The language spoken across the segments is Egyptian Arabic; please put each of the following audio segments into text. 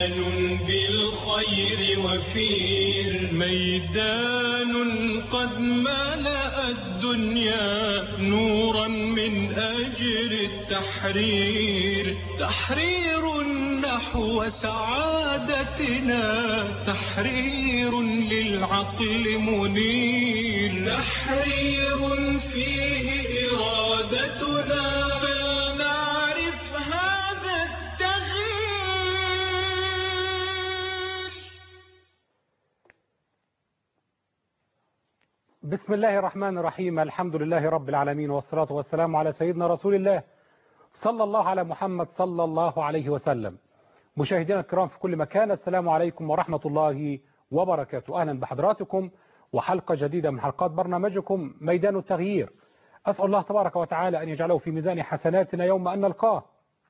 بالخير وفير ميدان قد ملأ الدنيا نورا من أجل التحرير تحرير نحو سعادتنا تحرير للعقل منير تحرير فيه إرادتنا فلنعرف هذا التغيير بسم الله الرحمن الرحيم الحمد لله رب العالمين والصلاة والسلام على سيدنا رسول الله صلى الله على محمد صلى الله عليه وسلم مشاهدينا الكرام في كل مكان السلام عليكم ورحمة الله وبركاته أهلا بحضراتكم وحلقة جديدة من حلقات برنامجكم ميدان التغيير أسأل الله تبارك وتعالى أن يجعله في ميزان حسناتنا يوم أن نلقاه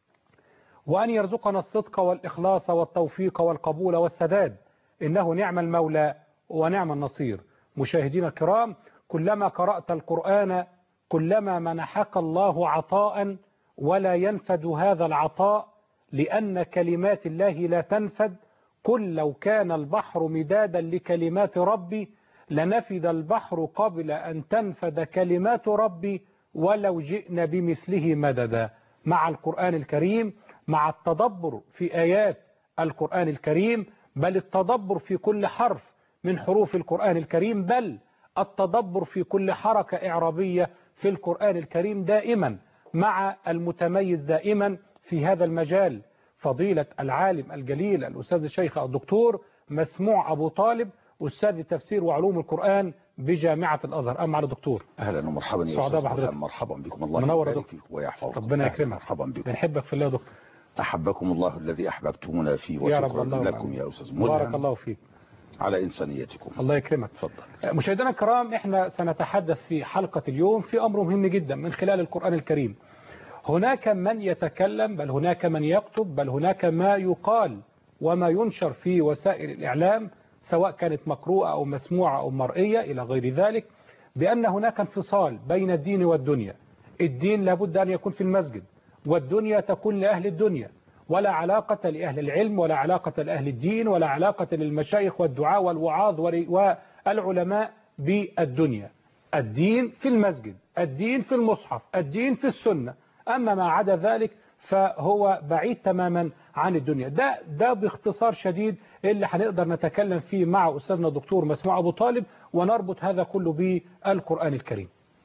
وأن يرزقنا الصدق والإخلاص والتوفيق والقبول والسداد إنه نعم المولى ونعم النصير مشاهدينا الكرام كلما قرأت القرآن كلما منحك الله عطاء ولا ينفد هذا العطاء لأن كلمات الله لا تنفد قل لو كان البحر مدادا لكلمات ربي لنفد البحر قبل أن تنفد كلمات ربي ولو جئنا بمثله مددا مع القرآن الكريم مع التدبر في آيات القرآن الكريم بل التدبر في كل حرف من حروف القرآن الكريم بل التدبر في كل حركة إعرابية في القرآن الكريم دائما مع المتميز دائما في هذا المجال فضيلة العالم الجليل الأستاذ الشيخ الدكتور مسموع أبو طالب أستاذ التفسير وعلوم القرآن بجامعة الأزهر أما على دكتور اهلا ومرحبا يا سعداء استاذ بحضرتك. مرحبا مرحبا بكم الله منور يا يبارك دكتور. فيك ويحفظك ربنا أهلا يكرمك مرحبا بكم بنحبك في الله يا دكتور احبكم الله الذي احببتمونا فيه يا رب وشكرا الله لكم يا استاذ بارك ملهم الله فيك على انسانيتكم الله يكرمك تفضل مشاهدينا الكرام احنا سنتحدث في حلقة اليوم في أمر مهم جدا من خلال القرآن الكريم هناك من يتكلم بل هناك من يكتب بل هناك ما يقال وما ينشر في وسائل الإعلام سواء كانت مقروءة أو مسموعة أو مرئية إلى غير ذلك بأن هناك انفصال بين الدين والدنيا الدين لابد أن يكون في المسجد والدنيا تكون لأهل الدنيا ولا علاقة لأهل العلم ولا علاقة لأهل الدين ولا علاقة للمشايخ والدعاء والوعاظ والعلماء بالدنيا الدين في المسجد الدين في المصحف الدين في السنة أما ما عدا ذلك فهو بعيد تماما عن الدنيا ده ده باختصار شديد اللي هنقدر نتكلم فيه مع أستاذنا الدكتور مسموع أبو طالب ونربط هذا كله بالقرآن الكريم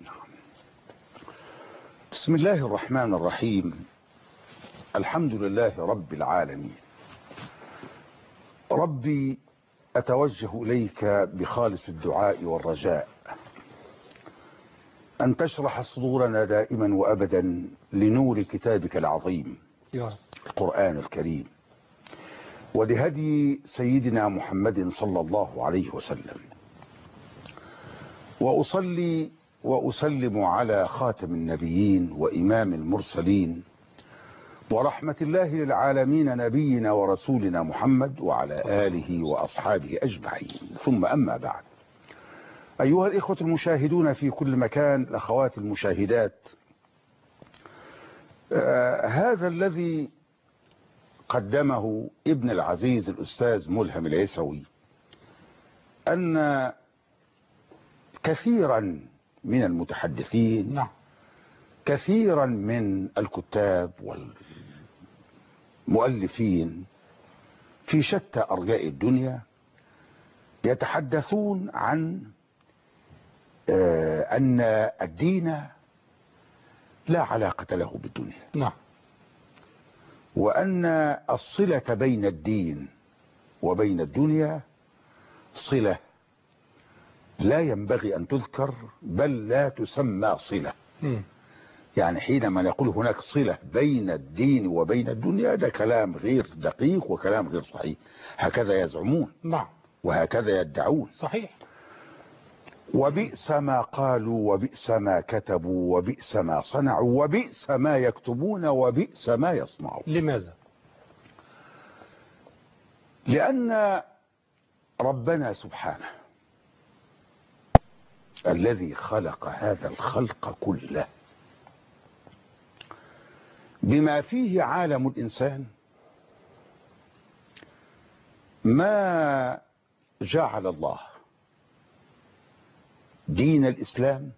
بسم الله الرحمن الرحيم الحمد لله رب العالمين ربي أتوجه إليك بخالص الدعاء والرجاء أن تشرح صدورنا دائما وأبدا لنور كتابك العظيم يا رب القرآن الكريم ولهدي سيدنا محمد صلى الله عليه وسلم وأصلي وأسلم على خاتم النبيين وإمام المرسلين ورحمة الله للعالمين نبينا ورسولنا محمد وعلى آله وأصحابه أجمعين ثم أما بعد أيها الإخوة المشاهدون في كل مكان الأخوات المشاهدات آه هذا الذي قدمه ابن العزيز الأستاذ ملهم العيسوي أن كثيرا من المتحدثين نعم كثيرا من الكتاب والمؤلفين في شتى أرجاء الدنيا يتحدثون عن آه، أن الدين لا علاقة له بالدنيا نعم وأن الصلة بين الدين وبين الدنيا صلة لا ينبغي أن تذكر بل لا تسمى صلة مم. يعني حينما نقول هناك صلة بين الدين وبين الدنيا ده كلام غير دقيق وكلام غير صحيح هكذا يزعمون نعم وهكذا يدعون صحيح وبئس ما قالوا وبئس ما كتبوا وبئس ما صنعوا وبئس ما يكتبون وبئس ما يصنعون لماذا لأن ربنا سبحانه الذي خلق هذا الخلق كله بما فيه عالم الإنسان ما جعل الله دين الإسلام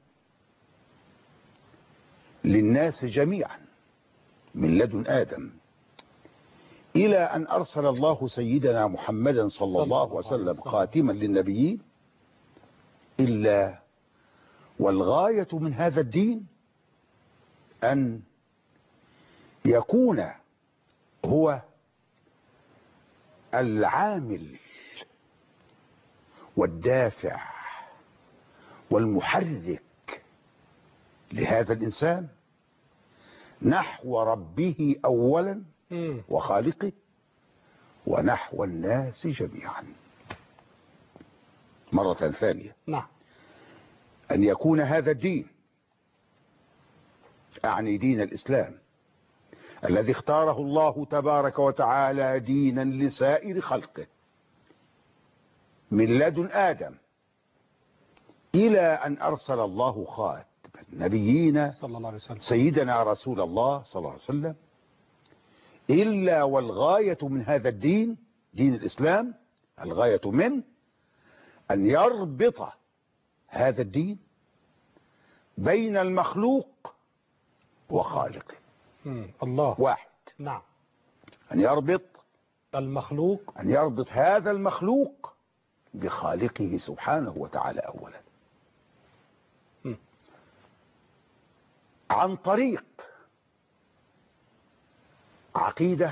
للناس جميعا من لدن آدم إلى أن أرسل الله سيدنا محمدا صلى الله عليه وسلم خاتما للنبيين إلا والغاية من هذا الدين أن يكون هو العامل والدافع والمحرك لهذا الإنسان نحو ربه أولا مم. وخالقه ونحو الناس جميعا مرة ثانية نعم أن يكون هذا الدين أعني دين الإسلام الذي اختاره الله تبارك وتعالى دينا لسائر خلقه من لدن آدم إلى أن أرسل الله خاتم النبيين صلى الله عليه وسلم سيدنا رسول الله صلى الله عليه وسلم إلا والغاية من هذا الدين دين الإسلام الغاية من أن يربط هذا الدين بين المخلوق وخالقه مم. الله واحد نعم أن يربط المخلوق أن يربط هذا المخلوق بخالقه سبحانه وتعالى أولا م. عن طريق عقيدة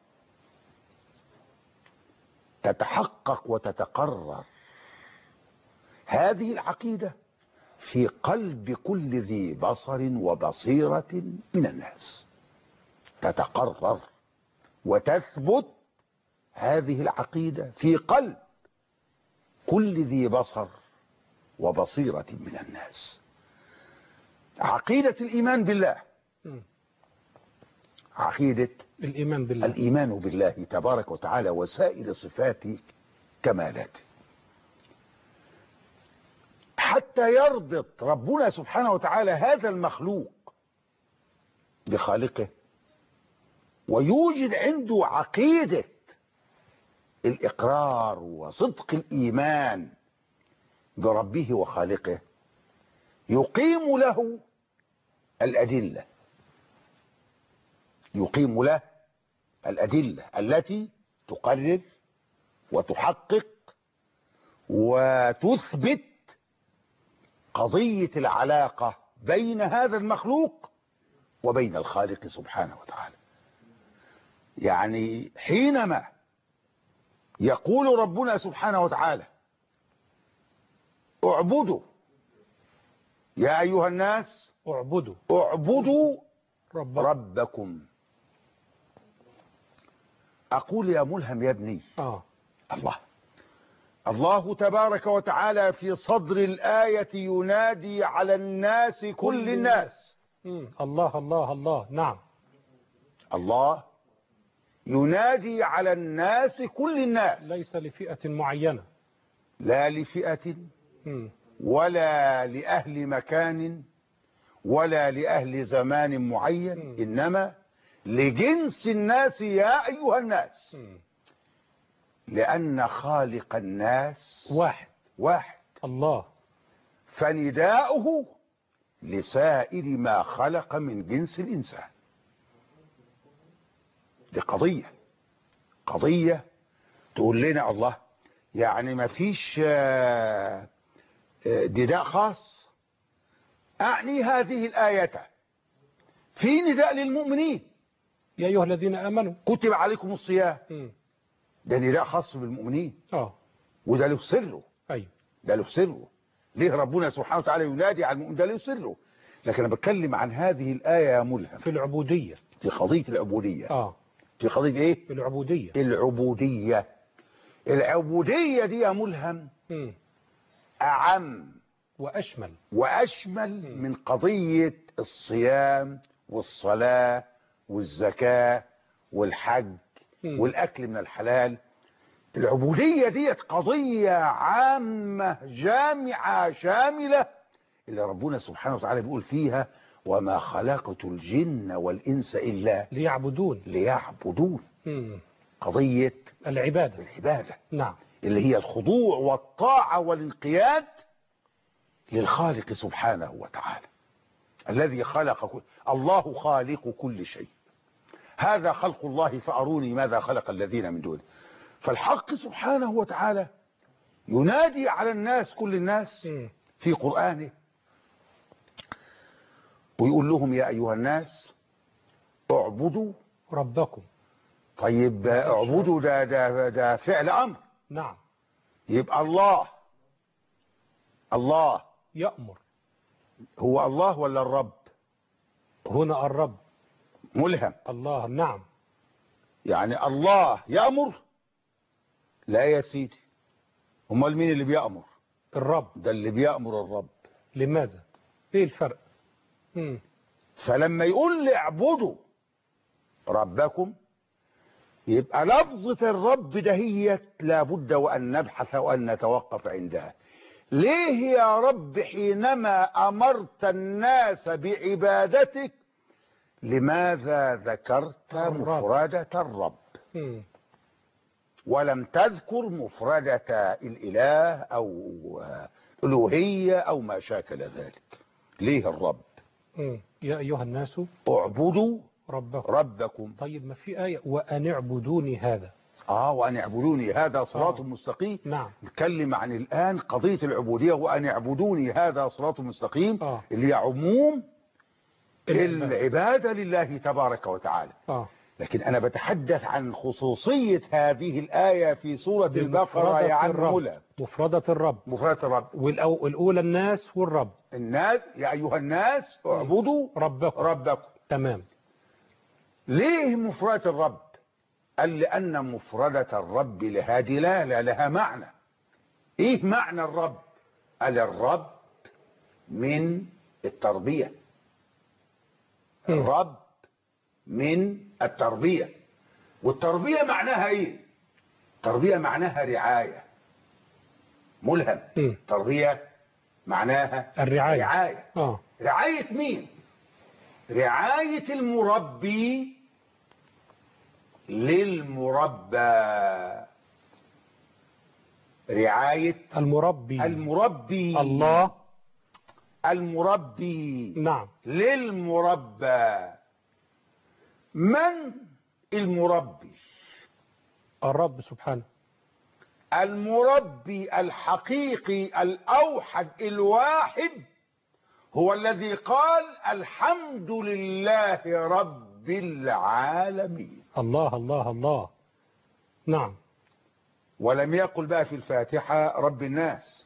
تتحقق وتتقرر هذه العقيدة في قلب كل ذي بصر وبصيرة من الناس تتقرر وتثبت هذه العقيدة في قلب كل ذي بصر وبصيرة من الناس عقيدة الإيمان بالله مم. عقيدة الإيمان بالله الإيمان بالله تبارك وتعالى وسائر صفات كمالاته حتى يربط ربنا سبحانه وتعالى هذا المخلوق بخالقه ويوجد عنده عقيدة الإقرار وصدق الإيمان بربه وخالقه يقيم له الأدلة يقيم له الأدلة التي تقرر وتحقق وتثبت قضية العلاقة بين هذا المخلوق وبين الخالق سبحانه وتعالى يعني حينما يقول ربنا سبحانه وتعالى اعبدوا يا أيها الناس اعبدوا اعبدوا رب ربكم أقول يا ملهم يا ابني آه الله الله تبارك وتعالى في صدر الآية ينادي على الناس كل الناس مم. الله الله الله نعم الله ينادي على الناس كل الناس ليس لفئة معينة لا لفئة مم. ولا لأهل مكان ولا لأهل زمان معين مم. إنما لجنس الناس يا أيها الناس مم. لأن خالق الناس واحد واحد الله فنداؤه لسائر ما خلق من جنس الإنسان دي قضية قضية تقول لنا الله يعني ما فيش آه، آه، نداء خاص أعني هذه الآية في نداء للمؤمنين يا أيها الذين آمنوا كتب عليكم الصيام مم. ده نداء خاص بالمؤمنين آه وده له سره أيوه ده له سره ليه ربنا سبحانه وتعالى ينادي على المؤمن ده له سره لكن انا بتكلم عن هذه الآية يا ملهم في العبودية في قضية العبودية آه في قضية ايه في العبودية العبودية العبودية دي يا ملهم مم. أعم وأشمل وأشمل من قضية الصيام والصلاة والزكاة والحج مم. والأكل من الحلال العبودية ديت قضية عامة جامعة شاملة اللي ربنا سبحانه وتعالى بيقول فيها وما خلقت الجن والإنس إلا ليعبدون ليعبدون مم. قضية العبادة العبادة نعم اللي هي الخضوع والطاعة والانقياد للخالق سبحانه وتعالى الذي خلق كل الله خالق كل شيء هذا خلق الله فأروني ماذا خلق الذين من دونه فالحق سبحانه وتعالى ينادي على الناس كل الناس مم. في قرآنه ويقول لهم يا أيها الناس اعبدوا ربكم طيب اعبدوا ده, ده, ده فعل أمر نعم يبقى الله الله يأمر هو الله ولا الرب هنا الرب ملهم الله نعم يعني الله يأمر لا يا سيدي امال مين اللي بيأمر الرب ده اللي بيأمر الرب لماذا ايه الفرق مم. فلما يقول لي اعبدوا ربكم يبقى لفظة الرب دهيت لابد وأن نبحث وأن نتوقف عندها ليه يا رب حينما أمرت الناس بعبادتك لماذا ذكرت الرب. مفردة الرب مم. ولم تذكر مفردة الإله أو ألوهية أو ما شاكل ذلك ليه الرب مم. يا أيها الناس اعبدوا ربكم ربكم طيب ما في آية وأن اعبدوني هذا اه وان اعبدوني هذا صراط آه. مستقيم نعم نتكلم عن الان قضيه العبوديه وان اعبدوني هذا صراط مستقيم آه. اللي هي عموم العبادة. العباده لله تبارك وتعالى آه. لكن انا بتحدث عن خصوصيه هذه الايه في سوره البقره بمفردة يا عم الرب. مولى مفردة الرب مفردة الرب والأو- والأولى الناس والرب الناس يا ايها الناس اعبدوا ربكم ربكم تمام ليه مفردة الرب قال لأن مفردة الرب لها دلالة لها معنى ايه معنى الرب قال الرب من التربية مم. الرب من التربية والتربية معناها ايه تربية معناها رعاية ملهم مم. تربية معناها الرعاية رعاية آه. رعاية مين رعاية المربي للمربى رعاية المربي المربي الله المربي نعم للمربى من المربي الرب سبحانه المربي الحقيقي الأوحد الواحد هو الذي قال الحمد لله رب العالمين الله الله الله نعم ولم يقل بقى في الفاتحة رب الناس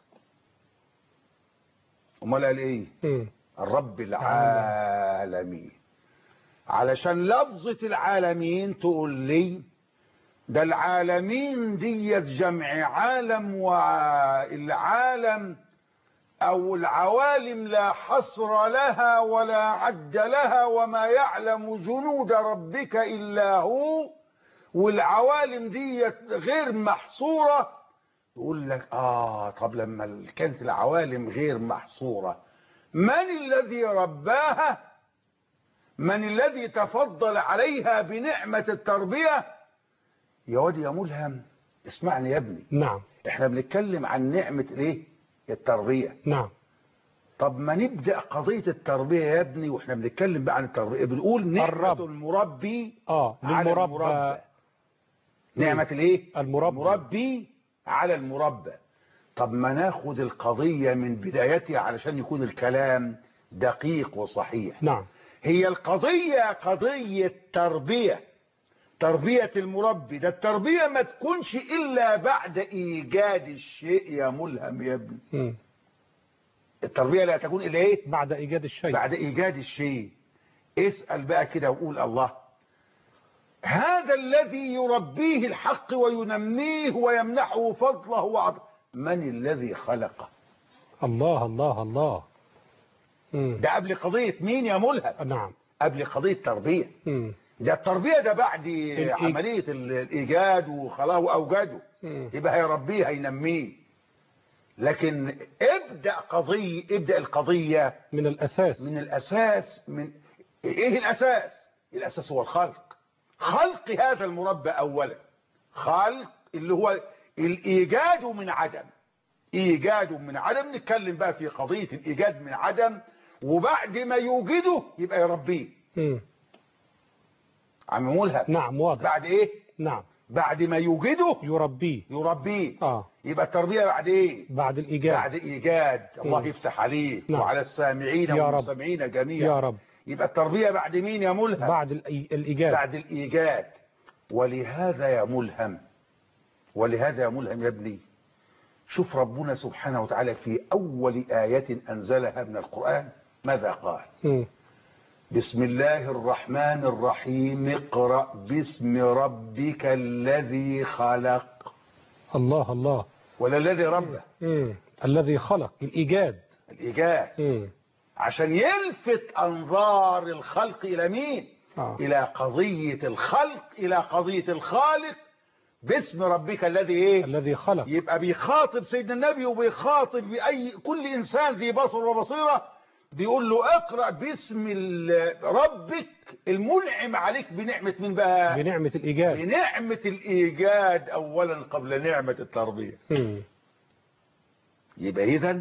امال قال ايه مم. الرب العالمين علشان لفظة العالمين تقول لي ده العالمين ديت جمع عالم والعالم او العوالم لا حصر لها ولا عد لها وما يعلم جنود ربك الا هو والعوالم ديت غير محصورة يقول لك اه طب لما كانت العوالم غير محصورة من الذي رباها من الذي تفضل عليها بنعمة التربية يا واد يا ملهم اسمعني يا ابني نعم احنا بنتكلم عن نعمة الايه التربية نعم طب ما نبدأ قضية التربية يا ابني واحنا بنتكلم بقى عن التربية بنقول نعمة الرب. المربي آه على للمربى المربى نعمة الايه المربي. المربي على المربى طب ما ناخد القضية من بدايتها علشان يكون الكلام دقيق وصحيح نعم هي القضية قضية تربية تربية المربي ده التربية ما تكونش إلا بعد إيجاد الشيء يا ملهم يا ابني مم. التربية لا تكون إلا إيه بعد إيجاد الشيء بعد إيجاد الشيء اسأل بقى كده وقول الله هذا الذي يربيه الحق وينميه ويمنحه فضله وعطاءه من الذي خلقه الله الله الله مم. ده قبل قضية مين يا ملهم نعم قبل قضية تربية مم. ده التربية ده بعد الإي- عملية ال- الإيجاد وخلاه وأوجاده مم. يبقى هيربيه هينميه لكن ابدأ قضية ابدأ القضية من الأساس من الأساس من إيه الأساس الأساس هو الخلق خلق هذا المربى أولا خلق اللي هو الإيجاد من عدم إيجاد من عدم نتكلم بقى في قضية الإيجاد من عدم وبعد ما يوجده يبقى يربيه مم. عم ملهم نعم واضح بعد إيه نعم بعد ما يوجده يربيه يربيه اه يبقى التربية بعد إيه بعد الإيجاد بعد إيجاد الله مم. يفتح عليك نعم. وعلى السامعين يا رب. والمستمعين جميعا يا رب يبقى التربية بعد مين يا ملهم بعد الإي- الإيجاد بعد الإيجاد ولهذا يا ملهم ولهذا يا ملهم يا ابني شوف ربنا سبحانه وتعالى في أول آية أنزلها من القرآن ماذا قال مم. بسم الله الرحمن الرحيم اقرأ باسم ربك الذي خلق الله الله ولا الذي ربه مم. الذي خلق الإيجاد الإيجاد مم. عشان يلفت أنظار الخلق إلى مين آه. إلى قضية الخلق إلى قضية الخالق باسم ربك الذي إيه الذي خلق يبقى بيخاطب سيدنا النبي وبيخاطب بأي كل إنسان ذي بصر وبصيرة بيقول له اقرأ باسم ال- ربك المنعم عليك بنعمة من بقى بنعمة الإيجاد بنعمة الإيجاد أولا قبل نعمة التربية مم. يبقى إذا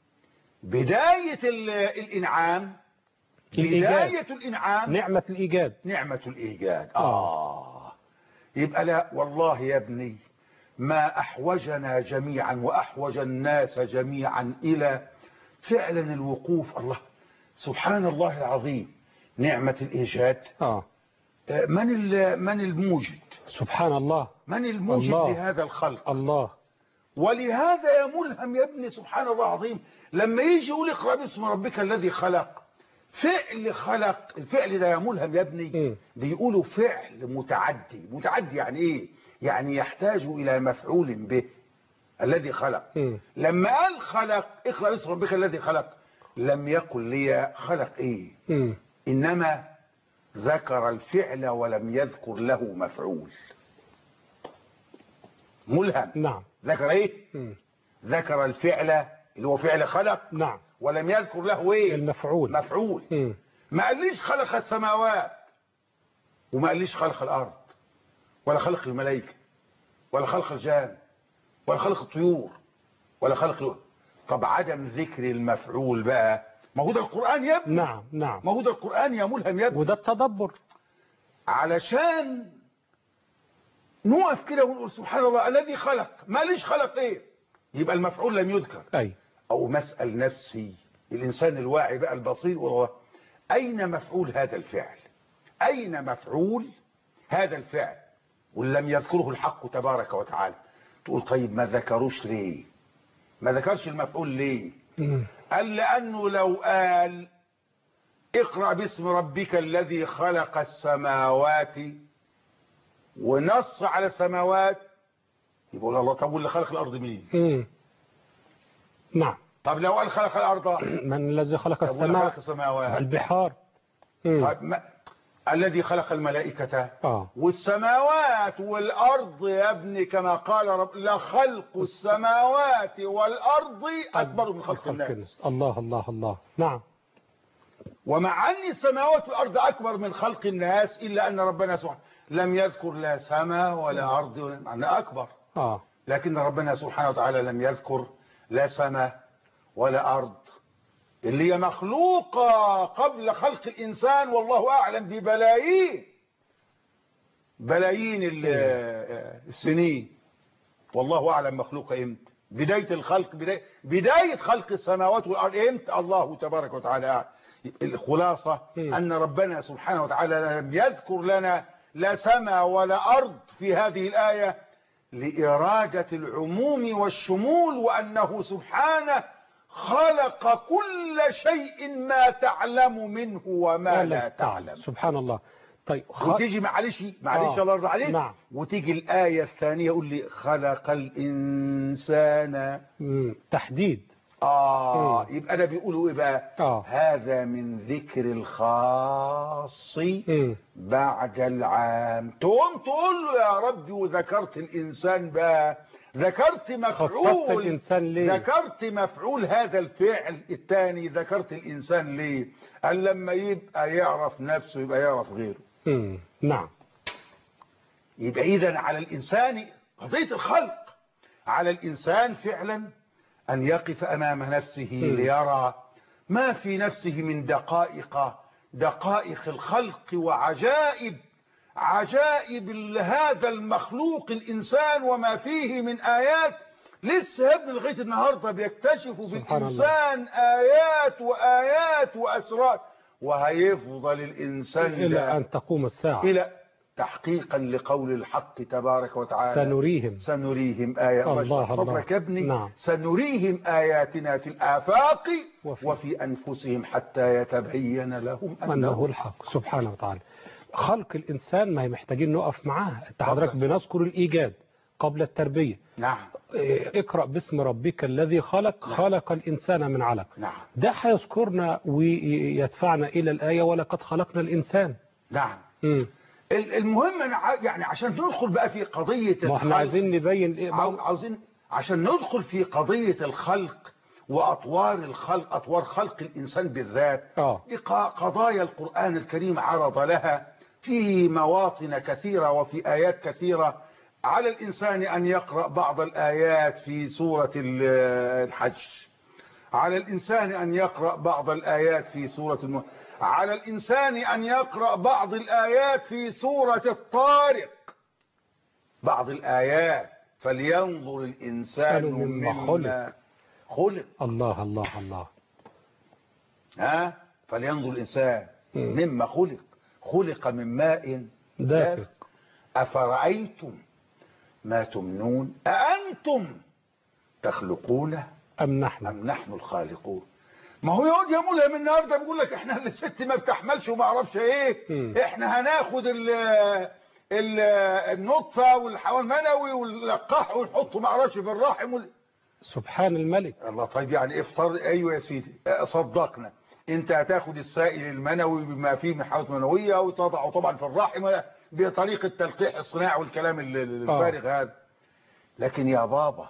بداية ال- الإنعام الإيجاد. بداية الإنعام نعمة الإيجاد نعمة الإيجاد آه يبقى لا والله يا ابني ما أحوجنا جميعا وأحوج الناس جميعا إلى فعلا الوقوف الله سبحان الله العظيم نعمة الإيجاد آه آه، من ال- من الموجد سبحان الله من الموجد الله. لهذا الخلق الله ولهذا يا ملهم يا ابني سبحان الله العظيم لما يجي يقول اقرأ باسم ربك الذي خلق فعل خلق الفعل ده يا ملهم يا ابني مم. بيقولوا فعل متعدي متعدي يعني ايه يعني يحتاج الى مفعول به الذي خلق مم. لما قال خلق اقرأ باسم ربك الذي خلق لم يقل لي خلق ايه مم. انما ذكر الفعل ولم يذكر له مفعول ملهم نعم ذكر ايه مم. ذكر الفعل اللي هو فعل خلق نعم ولم يذكر له ايه المفعول مفعول مم. ما قاليش خلق السماوات وما قاليش خلق الارض ولا خلق الملائكه ولا خلق الجان ولا خلق الطيور ولا خلق له طب عدم ذكر المفعول بقى ما هو ده القران يا ابني نعم نعم ما هو ده القران يا ملهم يا ابني وده التدبر علشان نقف كده ونقول سبحان الله الذي خلق ما ليش خلق ايه يبقى المفعول لم يذكر أي او مسأل نفسي الانسان الواعي بقى البصير والله اين مفعول هذا الفعل اين مفعول هذا الفعل ولم يذكره الحق تبارك وتعالى تقول طيب ما ذكروش ليه ما ذكرش المفعول ليه مم. قال لانه لو قال اقرأ باسم ربك الذي خلق السماوات ونص على السماوات يقول الله طب واللي خلق الارض مين مم. نعم طب لو قال خلق الارض من الذي خلق طب واللي خلق السماء السماوات البحار مم. طيب ما الذي خلق الملائكة آه والسماوات والأرض يا ابني كما قال رب لخلق السماوات والأرض أكبر من خلق الناس الله الله الله نعم ومع أن السماوات والأرض أكبر من خلق الناس إلا أن ربنا سبحانه لم يذكر لا سماء ولا أرض ولا معنى أكبر آه لكن ربنا سبحانه وتعالى لم يذكر لا سماء ولا أرض اللي هي مخلوقة قبل خلق الإنسان والله أعلم ببلايين بلايين ال- السنين والله أعلم مخلوقة إمتى بداية الخلق بداية, بداية خلق السماوات والأرض إمتى الله تبارك وتعالى أعلم. الخلاصة مم. أن ربنا سبحانه وتعالى لم يذكر لنا لا سماء ولا أرض في هذه الآية لإرادة العموم والشمول وأنه سبحانه خلق كل شيء ما تعلم منه وما لا تعلم سبحان الله طيب خ... وتيجي معلش معلش آه. الله يرضى عليك نعم. وتيجي الآية الثانية يقول لي خلق الإنسان مم. تحديد آه مم. يبقى ده بيقولوا إيه بقى آه. هذا من ذكر الخاص مم. بعد العام تقوم تقول له يا ربي وذكرت الإنسان بقى ذكرت خصصت مفعول الإنسان ليه ذكرت مفعول هذا الفعل الثاني ذكرت الإنسان ليه قال لما يبقى يعرف نفسه يبقى يعرف غيره مم. نعم يبقى إذا على الإنسان قضية الخلق على الإنسان فعلا أن يقف أمام نفسه م. ليرى ما في نفسه من دقائق دقائق الخلق وعجائب عجائب ال- هذا المخلوق الإنسان وما فيه من آيات لسه يا ابني لغاية النهاردة بيكتشفوا في سبحان الله. الإنسان آيات وآيات وأسرار وهيفضل الإنسان إلى ده أن تقوم الساعة إلى تحقيقا لقول الحق تبارك وتعالى سنريهم سنريهم آيات الله صبرك يا الله. ابني نعم. سنريهم آياتنا في الآفاق وفي- وفي, أنفسهم حتى يتبين لهم أنه الحق سبحانه وتعالى خلق الإنسان ما هي محتاجين نقف معاه أنت حضرتك بنذكر الإيجاد قبل التربية نعم إيه، اقرأ باسم ربك الذي خلق خلق الإنسان من علق نعم ده هيذكرنا ويدفعنا إلى الآية ولقد خلقنا الإنسان نعم مم. ال- المهم أنا ع- يعني عشان ندخل بقى في قضية ما احنا الخلق عايزين نبين إيه عاو- عاوزين عشان ندخل في قضية الخلق وأطوار الخلق أطوار خلق الإنسان بالذات آه. دي ق- قضايا القرآن الكريم عرض لها في مواطن كثيرة وفي آيات كثيرة على الإنسان أن يقرأ بعض الآيات في سورة ال- الحج على الإنسان أن يقرأ بعض الآيات في سورة الم... على الإنسان أن يقرأ بعض الآيات في سورة الطارق بعض الآيات فلينظر الإنسان سأل مما مما خلق الله الله الله ها فلينظر الإنسان مم. مما خلق خلق من ماء دافق أفرأيتم ما تمنون أأنتم تخلقونه أم نحن أم نحن الخالقون ما هو يقعد يا ملهم النهارده بيقول لك احنا الست ما بتحملش وما اعرفش ايه مم. احنا هناخد ال ال النطفه والحيوان المنوي ونلقحه ونحطه ما اعرفش في الرحم وال... سبحان الملك الله طيب يعني افطر ايوه يا سيدي اه، صدقنا انت هتاخد السائل المنوي بما فيه من حيوانات منويه وتضعه طبعا في الرحم بطريقه تلقيح الصناعي والكلام ال- ال- آه. الفارغ هذا لكن يا بابا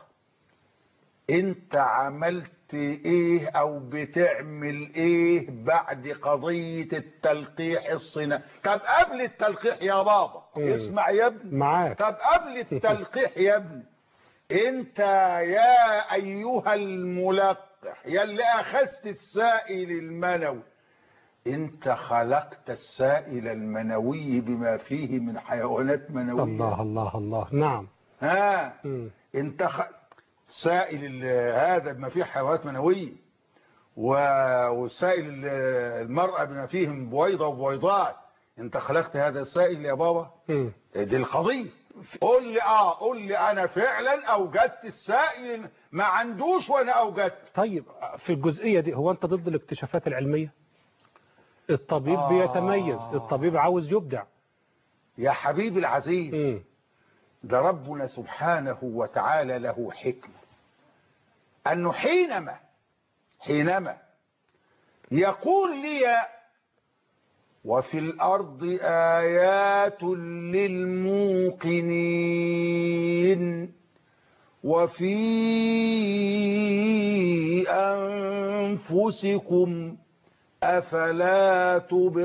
انت عملت ايه او بتعمل ايه بعد قضية التلقيح الصناعي طب قبل التلقيح يا بابا مم. اسمع يا ابني معاك طب قبل التلقيح يا ابني انت يا ايها الملقح يا اللي اخذت السائل المنوي انت خلقت السائل المنوي بما فيه من حيوانات منوية الله الله الله نعم ها مم. انت خ... سائل ال- هذا بما فيه حيوانات منوية و- والسائل ال- المرأة بما فيه من بويضة وبويضات انت خلقت هذا السائل يا بابا مم. دي القضية قول لي اه قول لي انا فعلا اوجدت السائل ما عندوش وانا اوجدت طيب في الجزئية دي هو أنت ضد الاكتشافات العلمية الطبيب آه. بيتميز الطبيب عاوز يبدع يا حبيبي العزيز مم. ده ربنا سبحانه وتعالى له حكمة أنه حينما حينما يقول لي وفي الأرض آيات للموقنين وفي أنفسكم أفلا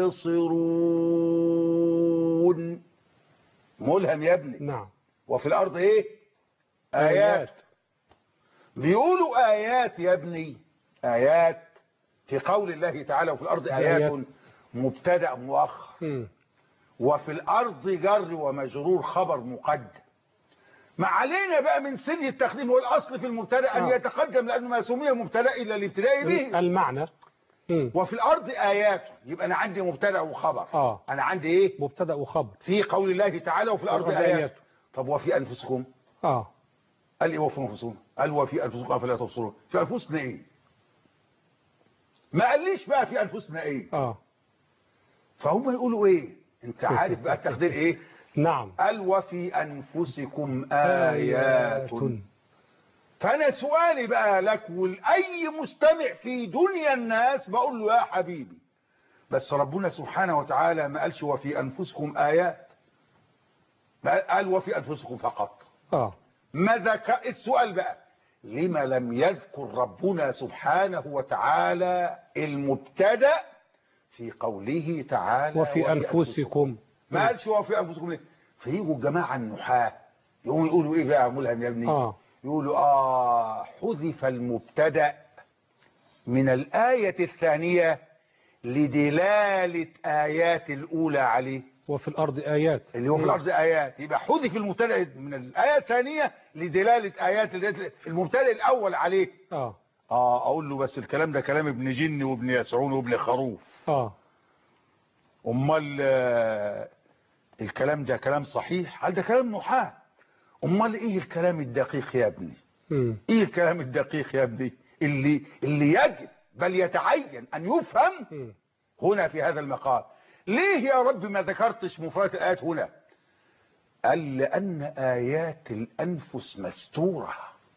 تبصرون ملهم يا ابني نعم وفي الأرض إيه آيات بيقولوا آيات يا ابني آيات في قول الله تعالى وفي الأرض آيات آيات. مبتدأ مؤخر مم. وفي الأرض جر ومجرور خبر مقدم ما علينا بقى من سن التقديم هو الأصل في المبتدأ أن آه. يتقدم لأنه ما سمي مبتدأ إلا الابتداء به المعنى مم. وفي الأرض آيات يبقى أنا عندي مبتدأ وخبر آه. أنا عندي إيه مبتدأ وخبر في قول الله تعالى وفي الأرض الأرض آيات آيات. طب وفي أنفسكم آه قال ايه وفي انفسكم قال وفي انفسكم افلا تبصرون في انفسنا ايه ما قاليش بقى في انفسنا ايه آه فهم يقولوا ايه انت عارف بقى التقدير ايه نعم قال وفي انفسكم ايات فانا سؤالي بقى لك ولاي مستمع في دنيا الناس بقول له يا حبيبي بس ربنا سبحانه وتعالى ما قالش وفي انفسكم ايات ما قال وفي انفسكم فقط آه ما ذكر السؤال بقى لما لم يذكر ربنا سبحانه وتعالى المبتدا في قوله تعالى وفي أنفسكم ما قالش وفي أنفسكم ليه فيجوا الجماعة النحاة يقوموا يقولوا ايه بقى يا ملهم يا ابني اه يقولوا اه حذف المبتدأ من الآية الثانية لدلالة آيات الأولى عليه وفي الأرض آيات اللي هو في مم. الأرض آيات يبقى حذف المبتدأ من الآية الثانية لدلالة آيات المبتدأ الأول عليه اه اه اقول له بس الكلام ده كلام ابن جن وابن يسعون وابن خروف اه امال آه، الكلام ده كلام صحيح هل ده كلام نحاة امال ايه الكلام الدقيق يا ابني مم. ايه الكلام الدقيق يا ابني اللي اللي يجب بل يتعين ان يفهم مم. هنا في هذا المقام ليه يا رب ما ذكرتش مفردات الآيات هنا قال لأن آيات الأنفس مستورة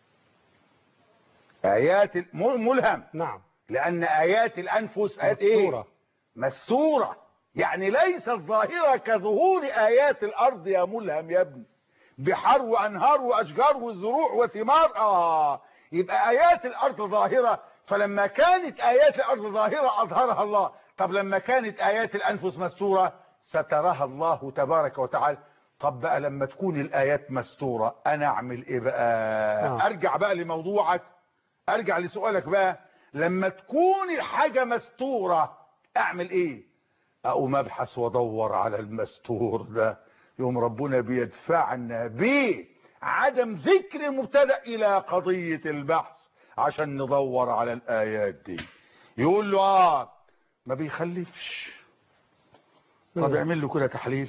آيات ال- مل- ملهم نعم لأن آيات الأنفس آيات إيه مستورة. مستورة يعني ليست ظاهرة كظهور آيات الأرض يا ملهم يا ابني بحر وأنهار وأشجار وزروع وثمار آه يبقى آيات الأرض ظاهرة فلما كانت آيات الأرض ظاهرة أظهرها الله طب لما كانت آيات الأنفس مستورة سترها الله تبارك وتعالى طب بقى لما تكون الآيات مستورة أنا أعمل إيه بقى آه. أرجع بقى لموضوعك أرجع لسؤالك بقى لما تكون الحاجة مستورة أعمل إيه أقوم أبحث وأدور على المستور ده يوم ربنا بيدفعنا بيه عدم ذكر المبتدأ إلى قضية البحث عشان ندور على الآيات دي يقول له آه ما بيخلفش طب مم. اعمل له كده تحليل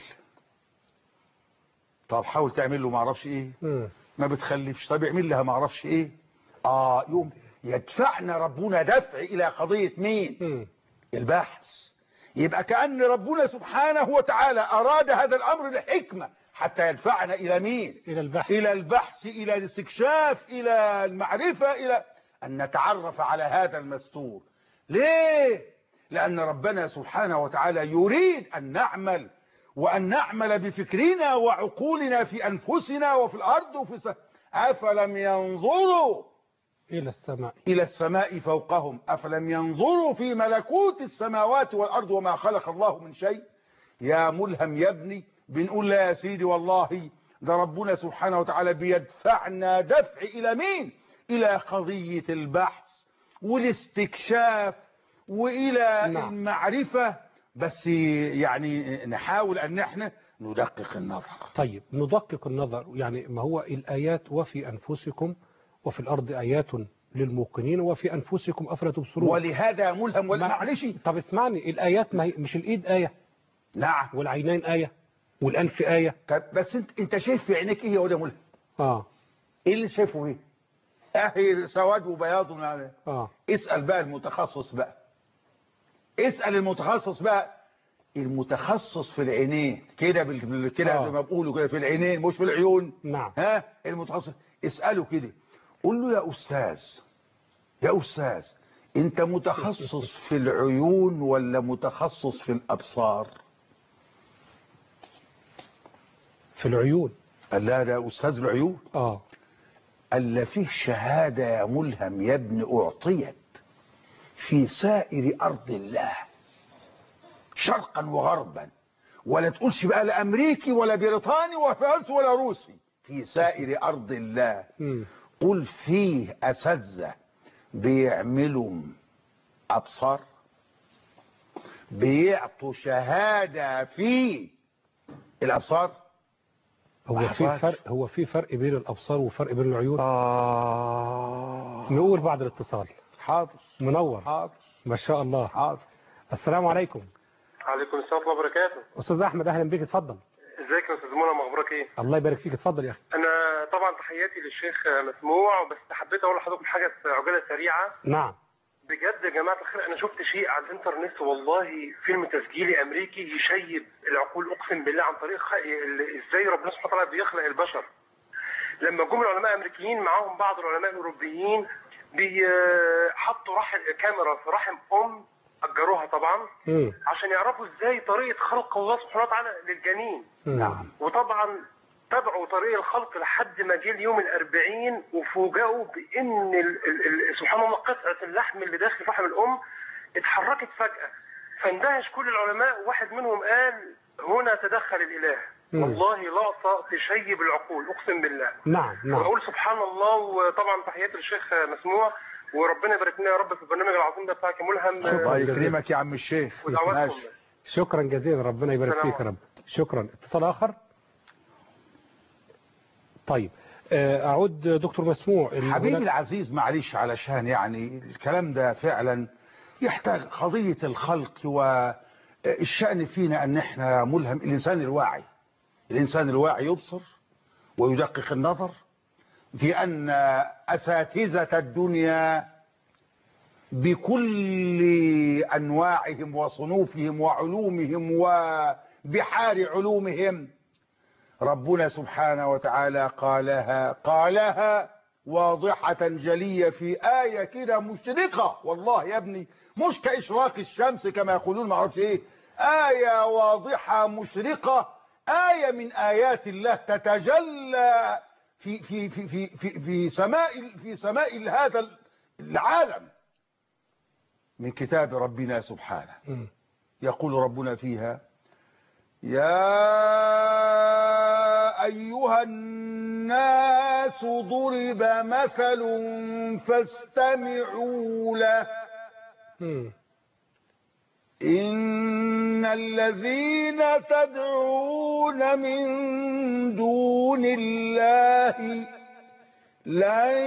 طب حاول تعمل له معرفش ايه مم. ما بتخلفش طب اعمل لها معرفش ايه اه يوم يدفعنا ربنا دفع الى قضية مين مم. البحث يبقى كأن ربنا سبحانه وتعالى أراد هذا الأمر لحكمة حتى يدفعنا إلى مين إلى البحث إلى البحث إلى الاستكشاف إلى المعرفة إلى أن نتعرف على هذا المستور ليه؟ لأن ربنا سبحانه وتعالى يريد أن نعمل وأن نعمل بفكرنا وعقولنا في أنفسنا وفي الأرض وفي س... أفلم ينظروا إلى السماء إلى السماء فوقهم أفلم ينظروا في ملكوت السماوات والأرض وما خلق الله من شيء يا ملهم يا ابني بنقول لا يا سيدي والله ده ربنا سبحانه وتعالى بيدفعنا دفع إلى مين إلى قضية البحث والاستكشاف وإلى نعم. المعرفة بس يعني نحاول أن احنا ندقق النظر طيب ندقق النظر يعني ما هو الآيات وفي أنفسكم وفي الأرض آيات للموقنين وفي أنفسكم أفلا تبصرون ولهذا ملهم ولا ما- معلش طب اسمعني الآيات ما هي مش الإيد آية نعم والعينين آية والأنف آية طب بس انت انت شايف في عينيك ايه يا واد يا ملهم آه ايه اللي شايفه ايه اهي سواد وبياض يعني آه اسأل بقى المتخصص بقى اسأل المتخصص بقى المتخصص في العينين كده بال- كده آه. زي ما بقولوا كده في العينين مش في العيون نعم ها المتخصص اسأله كده قول له يا أستاذ يا أستاذ أنت متخصص في العيون ولا متخصص في الأبصار في العيون قال لا ده أستاذ العيون آه قال لا فيه شهادة يا ملهم يا ابن أعطيت في سائر أرض الله شرقا وغربا ولا تقولش بقى لا أمريكي ولا بريطاني ولا فرنسي ولا روسي في سائر أرض الله مم. قل فيه أساتذة بيعملوا أبصار بيعطوا شهادة في الأبصار هو ما في حصلش. فرق هو في فرق بين الأبصار وفرق بين العيون آه نقول بعد الاتصال حاضر منور حاضر ما شاء الله حاضر السلام عليكم عليكم السلام ورحمة الله وبركاته أستاذ أحمد أهلا بيك اتفضل ازيك يا استاذ منى مخبرك ايه الله يبارك فيك اتفضل يا أخي انا طبعا تحياتي للشيخ مسموع بس حبيت اقول لحضرتك حاجه في عجاله سريعه نعم بجد يا جماعه الخير انا شفت شيء على الانترنت والله فيلم تسجيلي امريكي يشيب العقول اقسم بالله عن طريق خ... ال- ازاي ربنا سبحانه وتعالى بيخلق البشر لما جم العلماء الامريكيين معاهم بعض العلماء الاوروبيين بيحطوا رحم كاميرا في رحم ام اجروها طبعا مم. عشان يعرفوا ازاي طريقه خلق الله سبحانه وتعالى للجنين مم. نعم وطبعا تبعوا طريق الخلق لحد ما جه اليوم الأربعين وفوجئوا بأن ال ال ال سبحان الله قطعة اللحم اللي داخل رحم الأم اتحركت فجأة فاندهش كل العلماء واحد منهم قال هنا تدخل الإله مم. والله لقطه تشيب العقول اقسم بالله نعم نعم بقول سبحان الله وطبعا تحياتي للشيخ مسموع وربنا يبارك لنا يا رب في البرنامج العظيم ده بتاعك يا ملهم شكراً. الله جزيلا. يكرمك يا عم الشيخ ودعواتكم ماشي شكرا جزيلا ربنا يبارك السلام فيك يا رب شكرا اتصال آخر طيب آه، أعود دكتور مسموع إن حبيبي هناك- العزيز معلش علشان يعني الكلام ده فعلا يحتاج قضية الخلق والشأن فينا أن احنا ملهم الإنسان الواعي الإنسان الواعي يبصر ويدقق النظر في أن أساتذة الدنيا بكل أنواعهم وصنوفهم وعلومهم وبحار علومهم ربنا سبحانه وتعالى قالها قالها واضحة جلية في آية كده مشرقة والله يا ابني مش كإشراق الشمس كما يقولون معرفش ايه آية واضحة مشرقة آية من آيات الله تتجلى في في في في في, في سماء في سماء هذا العالم من كتاب ربنا سبحانه مم. يقول ربنا فيها يا أيها الناس ضرب مثل فاستمعوا له مم. إن الذين تدعون من دون الله لن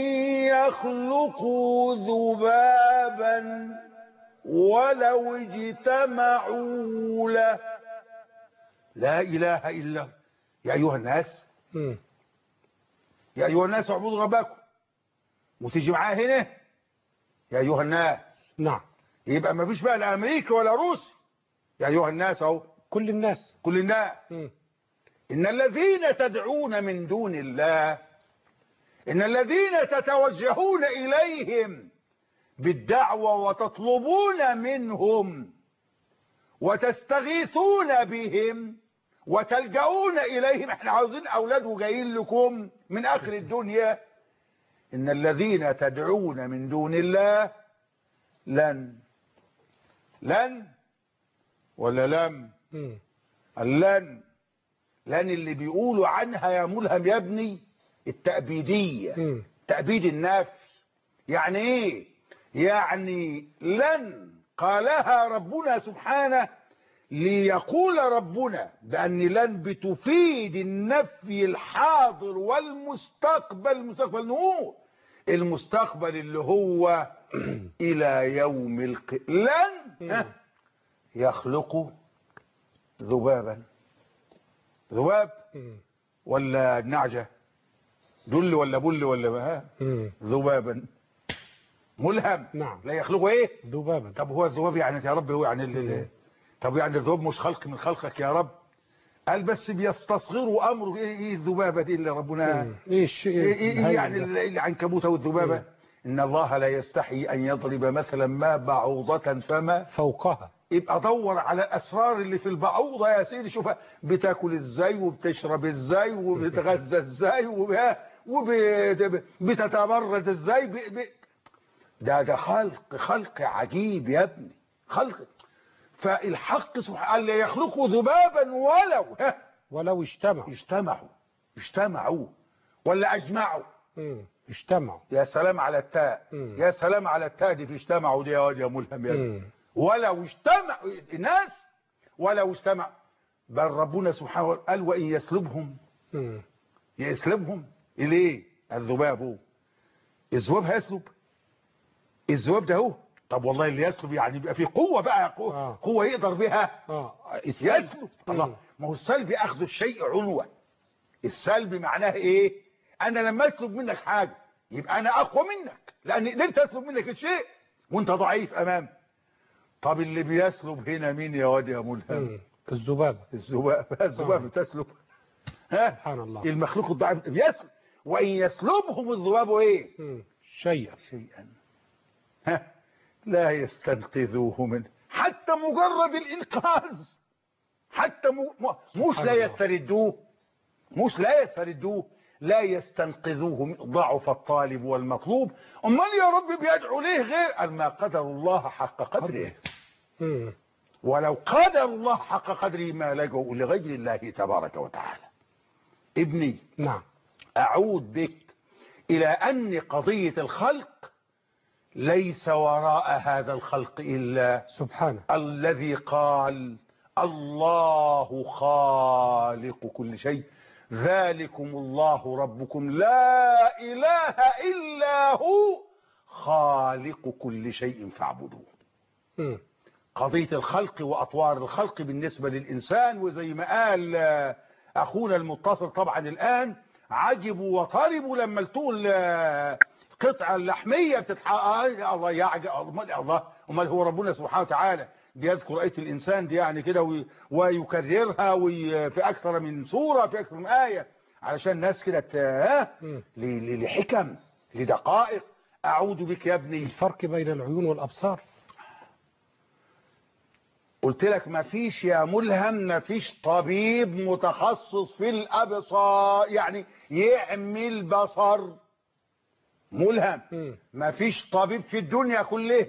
يخلقوا ذبابا ولو اجتمعوا له لا إله إلا هو. يا أيها الناس مم. يا أيها الناس اعبدوا ربكم وتيجي معاه هنا يا أيها الناس نعم يبقى ما فيش بقى لا أمريكا ولا روسيا يا أيها الناس أهو كل الناس كل الناس مم. إن الذين تدعون من دون الله إن الذين تتوجهون إليهم بالدعوة وتطلبون منهم وتستغيثون بهم وتلجؤون إليهم احنا عاوزين أولاد وجايين لكم من آخر الدنيا إن الذين تدعون من دون الله لن لن ولا لم مم. اللن لن اللي بيقولوا عنها يا ملهم يا ابني التأبيدية مم. تأبيد النفي يعني ايه يعني لن قالها ربنا سبحانه ليقول ربنا بأن لن بتفيد النفي الحاضر والمستقبل المستقبل نور المستقبل اللي هو إلى يوم الق... لن ها، يخلق ذبابا ذباب مم. ولا النعجة دل ولا بل ولا ها مم. ذبابا ملهم نعم. لا يخلقه ايه ذبابا طب هو الذباب يعني يا رب هو يعني ال- ال- طب يعني الذباب مش خلق من خلقك يا رب قال بس بيستصغروا امره ايه ايه الذبابه دي اللي ربنا مم. ايه الشيء ايه, إيه الهين يعني ده؟ ال- العنكبوت والذبابه ان الله لا يستحي ان يضرب مثلا ما بعوضه فما فوقها يبقى دور على الاسرار اللي في البعوضه يا سيدي شوفها بتاكل ازاي وبتشرب ازاي وبتغذى ازاي وبتتبرد ازاي ب... ب... ده ده خلق خلق عجيب يا ابني خلق فالحق سبحانه قال يخلقوا ذبابا ولو ها ولو اجتمعوا اجتمعوا اجتمعوا ولا اجمعوا مم. اجتمعوا يا سلام على التاء مم. يا سلام على التاء دي في اجتمعوا دي يا واد يا ملهم يا ابني. مم. ولو اجتمع الناس ولو اجتمع بل ربنا سبحانه وتعالى قال وإن يسلبهم مم. يسلبهم ليه الذباب هو الذباب هيسلب الذباب ده هو طب والله اللي يسلب يعني يبقى في قوة بقى قوة, آه. قوة يقدر بها اه السلب. يسلب مم. الله ما هو السلب أخذ الشيء عنوة السلب معناه ايه انا لما اسلب منك حاجة يبقى انا اقوى منك لان قدرت اسلب منك الشيء وانت ضعيف امام طب اللي بيسلب هنا مين يا واد يا ملهم مم. الذبابة الذباب الذباب آه. بتسلب ها سبحان الله المخلوق الضعيف بيسلب وان يسلبهم الذباب ايه مم. شيء شيئا ها لا يستنقذوه منه حتى مجرد الانقاذ حتى م... م... مش سبحان لا الله. يستردوه مش لا يستردوه لا يستنقذوه من ضعف الطالب والمطلوب امال يا رب بيدعو ليه غير قال ما قدر الله حق قدره مم. ولو قدر الله حق قدره ما لجوا لغير الله تبارك وتعالى ابني نعم أعود بك إلى أن قضية الخلق ليس وراء هذا الخلق إلا سبحانه الذي قال الله خالق كل شيء ذلكم الله ربكم لا إله إلا هو خالق كل شيء فاعبدوه مم. قضية الخلق وأطوار الخلق بالنسبة للإنسان وزي ما قال آه، أخونا المتصل طبعا الآن عجبوا وطربوا لما تقول آه، القطعة اللحمية بتتحقق الله يعجب أمال الله أمال هو ربنا سبحانه وتعالى بيذكر آية الإنسان دي يعني كده وي- ويكررها وي- في أكثر من سورة في أكثر من آية علشان الناس كده ت- آه، مم. ل- ل- لحكم لدقائق أعوذ بك يا ابني الفرق بين العيون والأبصار قلت لك ما فيش يا ملهم ما فيش طبيب متخصص في الأبصار يعني يعمل بصر ملهم مم. ما فيش طبيب في الدنيا كلها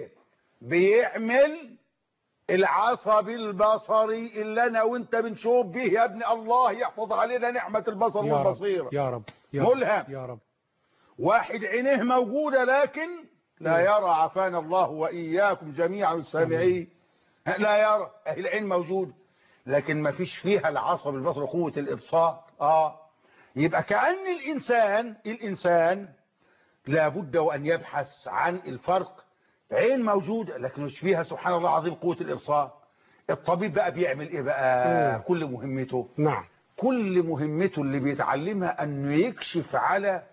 بيعمل العصب البصري اللي انا وانت بنشوف به يا ابن الله يحفظ علينا نعمة البصر يا رب والبصيرة يا رب يا رب ملهم. يا رب واحد عينيه موجودة لكن لا مم. يرى عافانا الله وإياكم جميعا السامعين لا يرى أهي العين موجود لكن ما فيش فيها العصب البصر قوة الإبصار آه يبقى كأن الإنسان الإنسان لابد وأن يبحث عن الفرق عين موجودة لكن مش فيها سبحان الله العظيم قوة الإبصار الطبيب بقى بيعمل إيه بقى مم. كل مهمته نعم كل مهمته اللي بيتعلمها انه يكشف على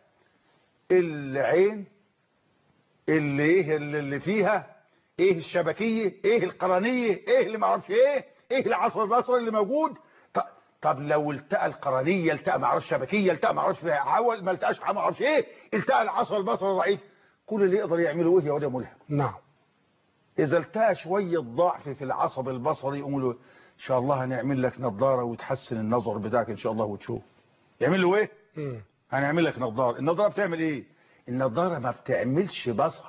العين اللي ايه اللي اللي فيها ايه الشبكية ايه القرنية ايه اللي معرفش ايه ايه العصر البصري اللي موجود ط- طب لو التقى القرنية التقى معرفش شبكية التقى معرفش فيها عول ما التقاش معرفش ايه التقى العصر البصري ضعيف كل اللي يقدر يعمله ايه يا واد يا ملهم نعم إذا التقى شوية ضعف في العصب البصري يقول له إن شاء الله هنعمل لك نظارة وتحسن النظر بتاعك إن شاء الله وتشوف يعمل له إيه؟ مم. هنعمل لك نظارة النظارة بتعمل إيه؟ النظارة ما بتعملش بصر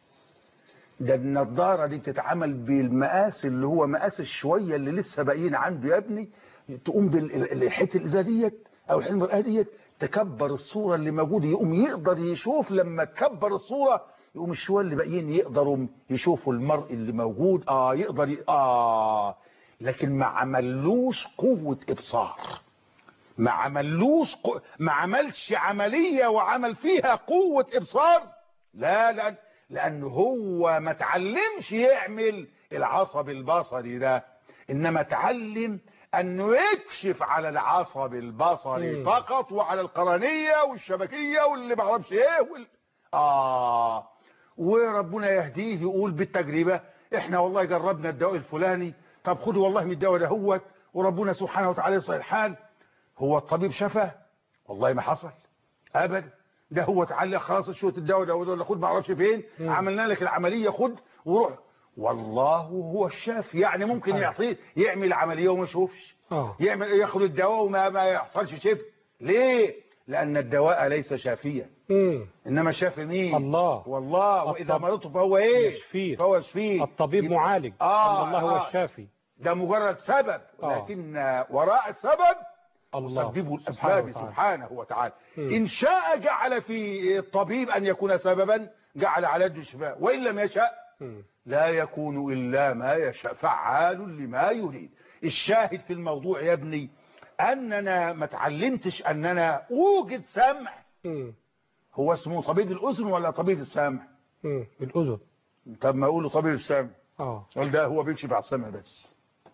ده النظارة دي بتتعمل بالمقاس اللي هو مقاس الشوية اللي لسه باقيين عنده يا ابني تقوم بالحته الإزاز ديت أو الحلم المرآة ديت تكبر الصورة اللي موجودة يقوم يقدر يشوف لما تكبر الصورة يقوم الشوية اللي باقيين يقدروا يشوفوا المرء اللي موجود آه يقدر ي... آه لكن ما عملوش قوة إبصار ما عملوش قو... ما عملش عملية وعمل فيها قوة إبصار لا لأن لأنه هو ما تعلمش يعمل العصب البصري ده إنما تعلم أنه يكشف على العصب البصري مم. فقط وعلى القرنية والشبكية واللي معرفش إيه وال... آه وربنا يهديه يقول بالتجربة إحنا والله جربنا الدواء الفلاني طب خدوا والله من الدواء ده هوت وربنا سبحانه وتعالى يصلح الحال هو الطبيب شفى والله ما حصل ابدا ده هو تعلق خلاص شويه الدواء ده ولا خد ما اعرفش فين مم. عملنا لك العمليه خد وروح والله هو الشافي يعني ممكن سبحان. يعطيه يعمل عمليه وما يشوفش اه يعمل ياخد الدواء وما ما يحصلش شفاء ليه لان الدواء ليس شافيا مم. انما شافي مين الله. والله واذا الطب- مرضت فهو ايه يشفيه. فهو يشفيه الطبيب يبقى- معالج آه أن الله هو آه. الشافي ده مجرد سبب آه. لكن وراء السبب الله مسبب سبحانه الأسباب وتعالى. سبحانه وتعالى مم. إن شاء جعل في الطبيب أن يكون سببا جعل على يده الشفاء وإن لم يشاء مم. لا يكون إلا ما يشاء فعال لما يريد الشاهد في الموضوع يا ابني أننا ما تعلمتش أننا أوجد سمع مم. هو اسمه طبيب الأذن ولا طبيب السمع مم. الأذن طب ما أقوله طبيب السمع اه قال ده هو بيكشف على السمع بس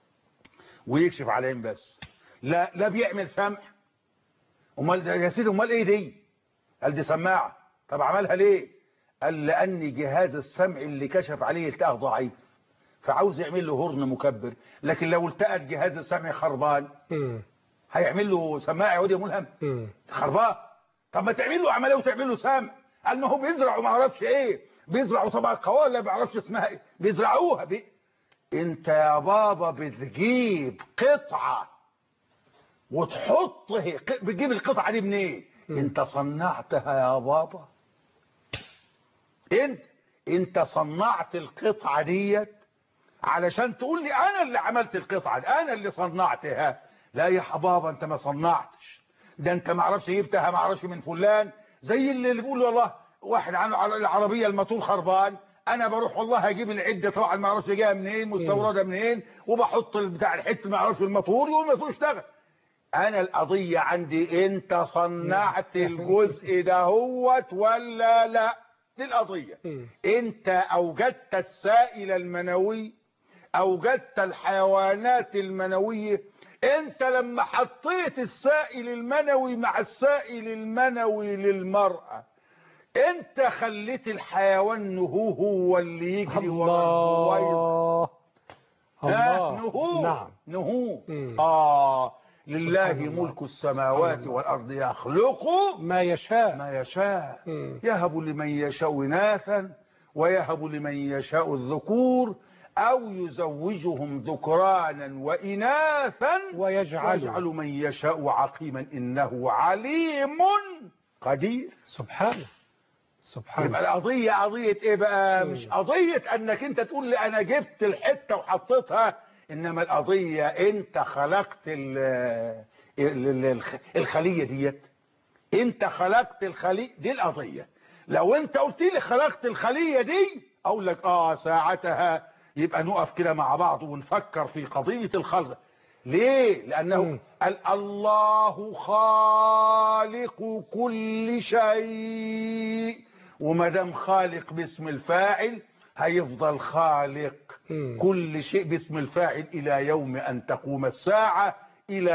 ويكشف على العين بس لا لا بيعمل سمع امال ده- يا سيدي امال ايه دي قال دي سماعه طب عملها ليه قال لان جهاز السمع اللي كشف عليه التقى ضعيف فعاوز يعمل له هرن مكبر لكن لو التقى جهاز السمع خربان مم. هيعمل له سماعه يعود يا ملهم مم. خربان طب ما تعمل له عمليه وتعمل له سمع قال ما هو بيزرعوا ما اعرفش ايه بيزرعوا طبعا قوالة ما اعرفش اسمها ايه بيزرعوها بي... انت يا بابا بتجيب قطعة وتحط هي- ق- بتجيب القطعة دي منين مم. انت صنعتها يا بابا انت انت صنعت القطعة ديت علشان تقول لي انا اللي عملت القطعه دي انا اللي صنعتها لا يا حبابا انت ما صنعتش ده انت ما اعرفش جبتها ما اعرفش من فلان زي اللي اللي بيقول والله واحد عنه على العربيه الموتور خربان انا بروح والله هجيب العده طبعا ما اعرفش جايه منين مستورده منين وبحط بتاع الحته ما اعرفش الموتور يقول الموتور اشتغل انا القضيه عندي انت صنعت الجزء ده هوت ولا لا دي القضيه مم. انت اوجدت السائل المنوي اوجدت الحيوانات المنويه انت لما حطيت السائل المنوي مع السائل المنوي للمرأة انت خليت الحيوان نهو هو اللي يجري ورا البويض الله آه الله نهو نعم نهو مم. اه لله سبحان الله. ملك السماوات سبحان الله. والارض يخلق ما يشاء ما يشاء مم. يهب لمن يشاء إناثا ويهب لمن يشاء الذكور أو يزوجهم ذكرانا وإناثا ويجعل ويجعل من يشاء عقيما إنه عليم قدير سبحانه سبحانه يبقى القضية قضية إيه بقى مم. مش قضية أنك أنت تقول لي أنا جبت الحتة وحطيتها إنما القضية أنت خلقت ال ال- ال- الخ- الخلية ديت انت خلقت الخلية دي القضية لو انت قلت لي خلقت الخلية دي اقول لك اه ساعتها يبقى نقف كده مع بعض ونفكر في قضية الخلق ليه لانه مم. قال الله خالق كل شيء وما دام خالق باسم الفاعل هيفضل خالق مم. كل شيء باسم الفاعل الى يوم ان تقوم الساعة الى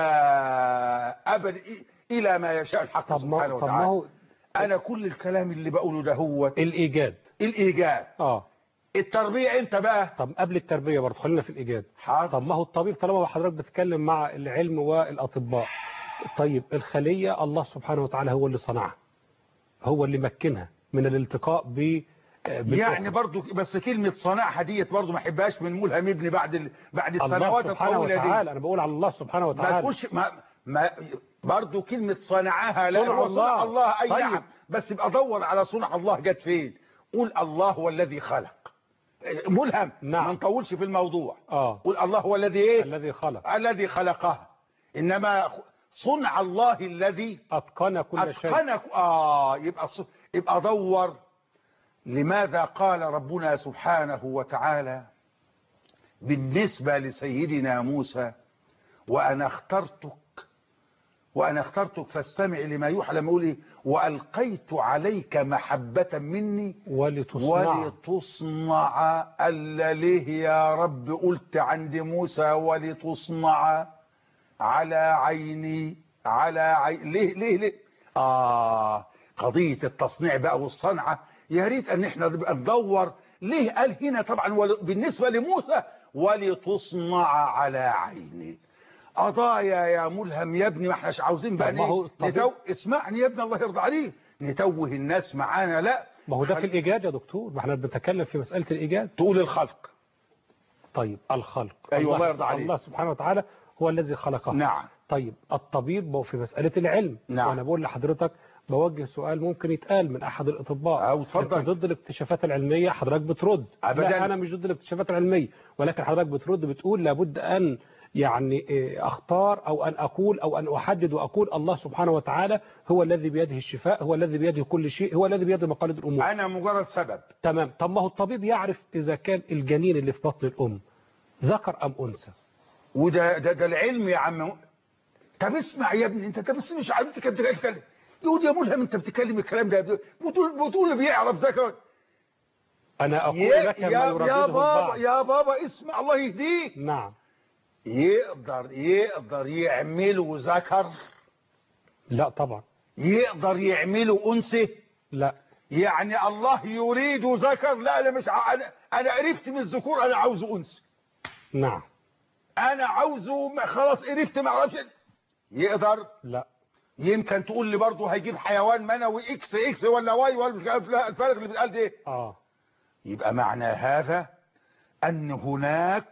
ابد الى ما يشاء الحق طب ما سبحانه طب ما وتعالى هو انا كل الكلام اللي بقوله ده هو الإيجاد الايجاب اه التربية انت بقى طب قبل التربية برضه خلينا في الإيجاد حاضر طب ما هو الطبيب طالما حضرتك بتتكلم مع العلم والأطباء طيب الخلية الله سبحانه وتعالى هو اللي صنعها هو اللي مكنها من الالتقاء ب بالأخرى. يعني برضو بس كلمة صنعها ديت برضو ما احبهاش من ملهم ابني بعد ال... بعد الله السنوات سبحانه الطويلة دي وتعالى أنا بقول على الله سبحانه ما وتعالى تقولش ما ما برضو كلمة صنعها لا صنع هو صنع الله. الله اي طيب. نعم بس يبقى دور على صنع الله جت فين قول الله هو الذي خلق ملهم نعم. ما نطولش في الموضوع اه قول الله هو الذي ايه الذي خلق الذي خلقها انما صنع الله الذي أتقن كل شيء اتقنك اه يبقى ص- يبقى دور لماذا قال ربنا سبحانه وتعالى بالنسبة لسيدنا موسى وأنا اخترتك وأنا اخترتك فاستمع لما يوحى لما يقول إيه؟ وألقيت عليك محبة مني ولتصنع ولتصنع ألا ليه يا رب قلت عند موسى ولتصنع على عيني على عين ليه ليه ليه آه قضية التصنيع بقى والصنعة يا ريت أن احنا نبقى ندور ليه قال هنا طبعا ول- بالنسبة لموسى ولتصنع على عيني قضايا يا ملهم يا ابني ما احناش عاوزين بقى طب ما هو ليه الطبيب- نتو... اسمعني يا ابني الله يرضى عليك نتوه الناس معانا لا ما هو ده في خل- الإيجاد يا دكتور ما احنا بنتكلم في مسألة الإيجاد تقول الخلق طيب الخلق أيوة، الله يرضى عليك. الله سبحانه وتعالى هو الذي خلقه نعم طيب الطبيب هو في مسألة العلم نعم. وأنا بقول لحضرتك بوجه سؤال ممكن يتقال من أحد الأطباء أو اتفضل. أنت ضد الاكتشافات العلمية حضرتك بترد أبداً. لا أنا مش ضد الاكتشافات العلمية ولكن حضرتك بترد بتقول لابد أن يعني إيه، أختار أو أن أقول أو أن أحدد وأقول الله سبحانه وتعالى هو الذي بيده الشفاء هو الذي بيده كل شيء هو الذي بيده مقاليد الأمور أنا مجرد سبب تمام طب ما هو الطبيب يعرف إذا كان الجنين اللي في بطن الأم ذكر أم أنثى وده ده, ده العلم يا عم طب اسمع يا ابني انت طب مش عارف انت كنت بتتكلم يقول يا ملهم انت بتتكلم الكلام ده بتقول بتقول اللي بيعرف ذكر أنا أقول يا, لك ما يا, يا يردده بابا البعض يا بابا اسمع الله يهديك نعم يقدر يقدر يعملوا ذكر لا طبعا يقدر يعملوا انثى لا يعني الله يريد ذكر لا انا مش ع... انا انا قرفت من الذكور انا عاوز انثى نعم انا عاوزه ما- خلاص قرفت ما اعرفش يقدر لا يمكن تقول لي برضه هيجيب حيوان منوي اكس اكس ولا واي ولا مش عارف لا الفرق اللي بيتقال ده اه يبقى معنى هذا ان هناك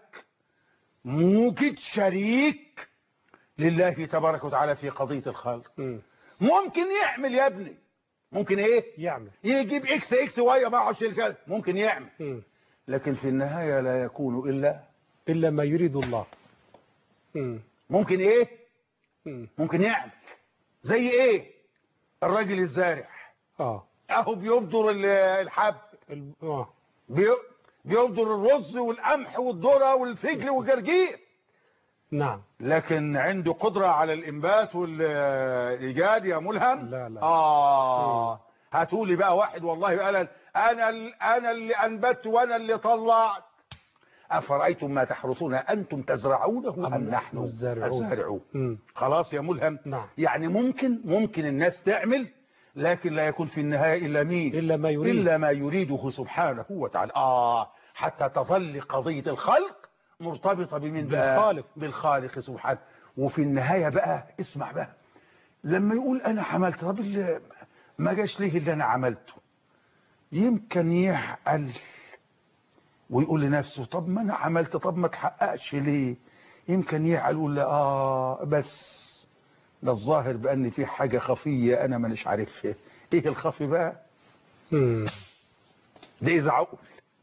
موجد شريك لله تبارك وتعالى في قضية الخلق مم. ممكن يعمل يا ابني ممكن ايه يعمل يجيب اكس اكس واي ما اعرفش الكلام ممكن يعمل مم. لكن في النهاية لا يكون إلا إلا ما يريد الله مم. ممكن إيه مم. ممكن يعمل زي إيه الراجل الزارع آه أهو بيبدر ال- الحب ال- آه بي- بيبدر الرز والقمح والذرة والفجل والجرجير نعم لكن عنده قدرة على الإنبات والإيجاد يا ملهم لا، لا. آه هاتولي بقى واحد والله قال أنا ال- أنا اللي أنبت وأنا اللي طلعت أفرأيتم ما تحرثون أنتم تزرعونه أم أم نحن نحن الزارعون؟ الزارعون مم. خلاص يا ملهم نعم. يعني ممكن ممكن الناس تعمل لكن لا يكون في النهاية إلا مين إلا ما يريد إلا ما يريده سبحانه وتعالى آه حتى تظل قضية الخلق مرتبطة بمن بقى؟ بالخالق. بالخالق سبحانه وفي النهاية بقى اسمع بقى لما يقول أنا عملت طب اللي ما جاش ليه اللي أنا عملته يمكن يعقل ويقول لنفسه طب ما أنا عملت طب ما تحققش ليه يمكن يعقل يقول لا آه بس ده الظاهر بأن في حاجة خفية أنا مانيش عارفها إيه الخفي بقى مم. ده إذا عقل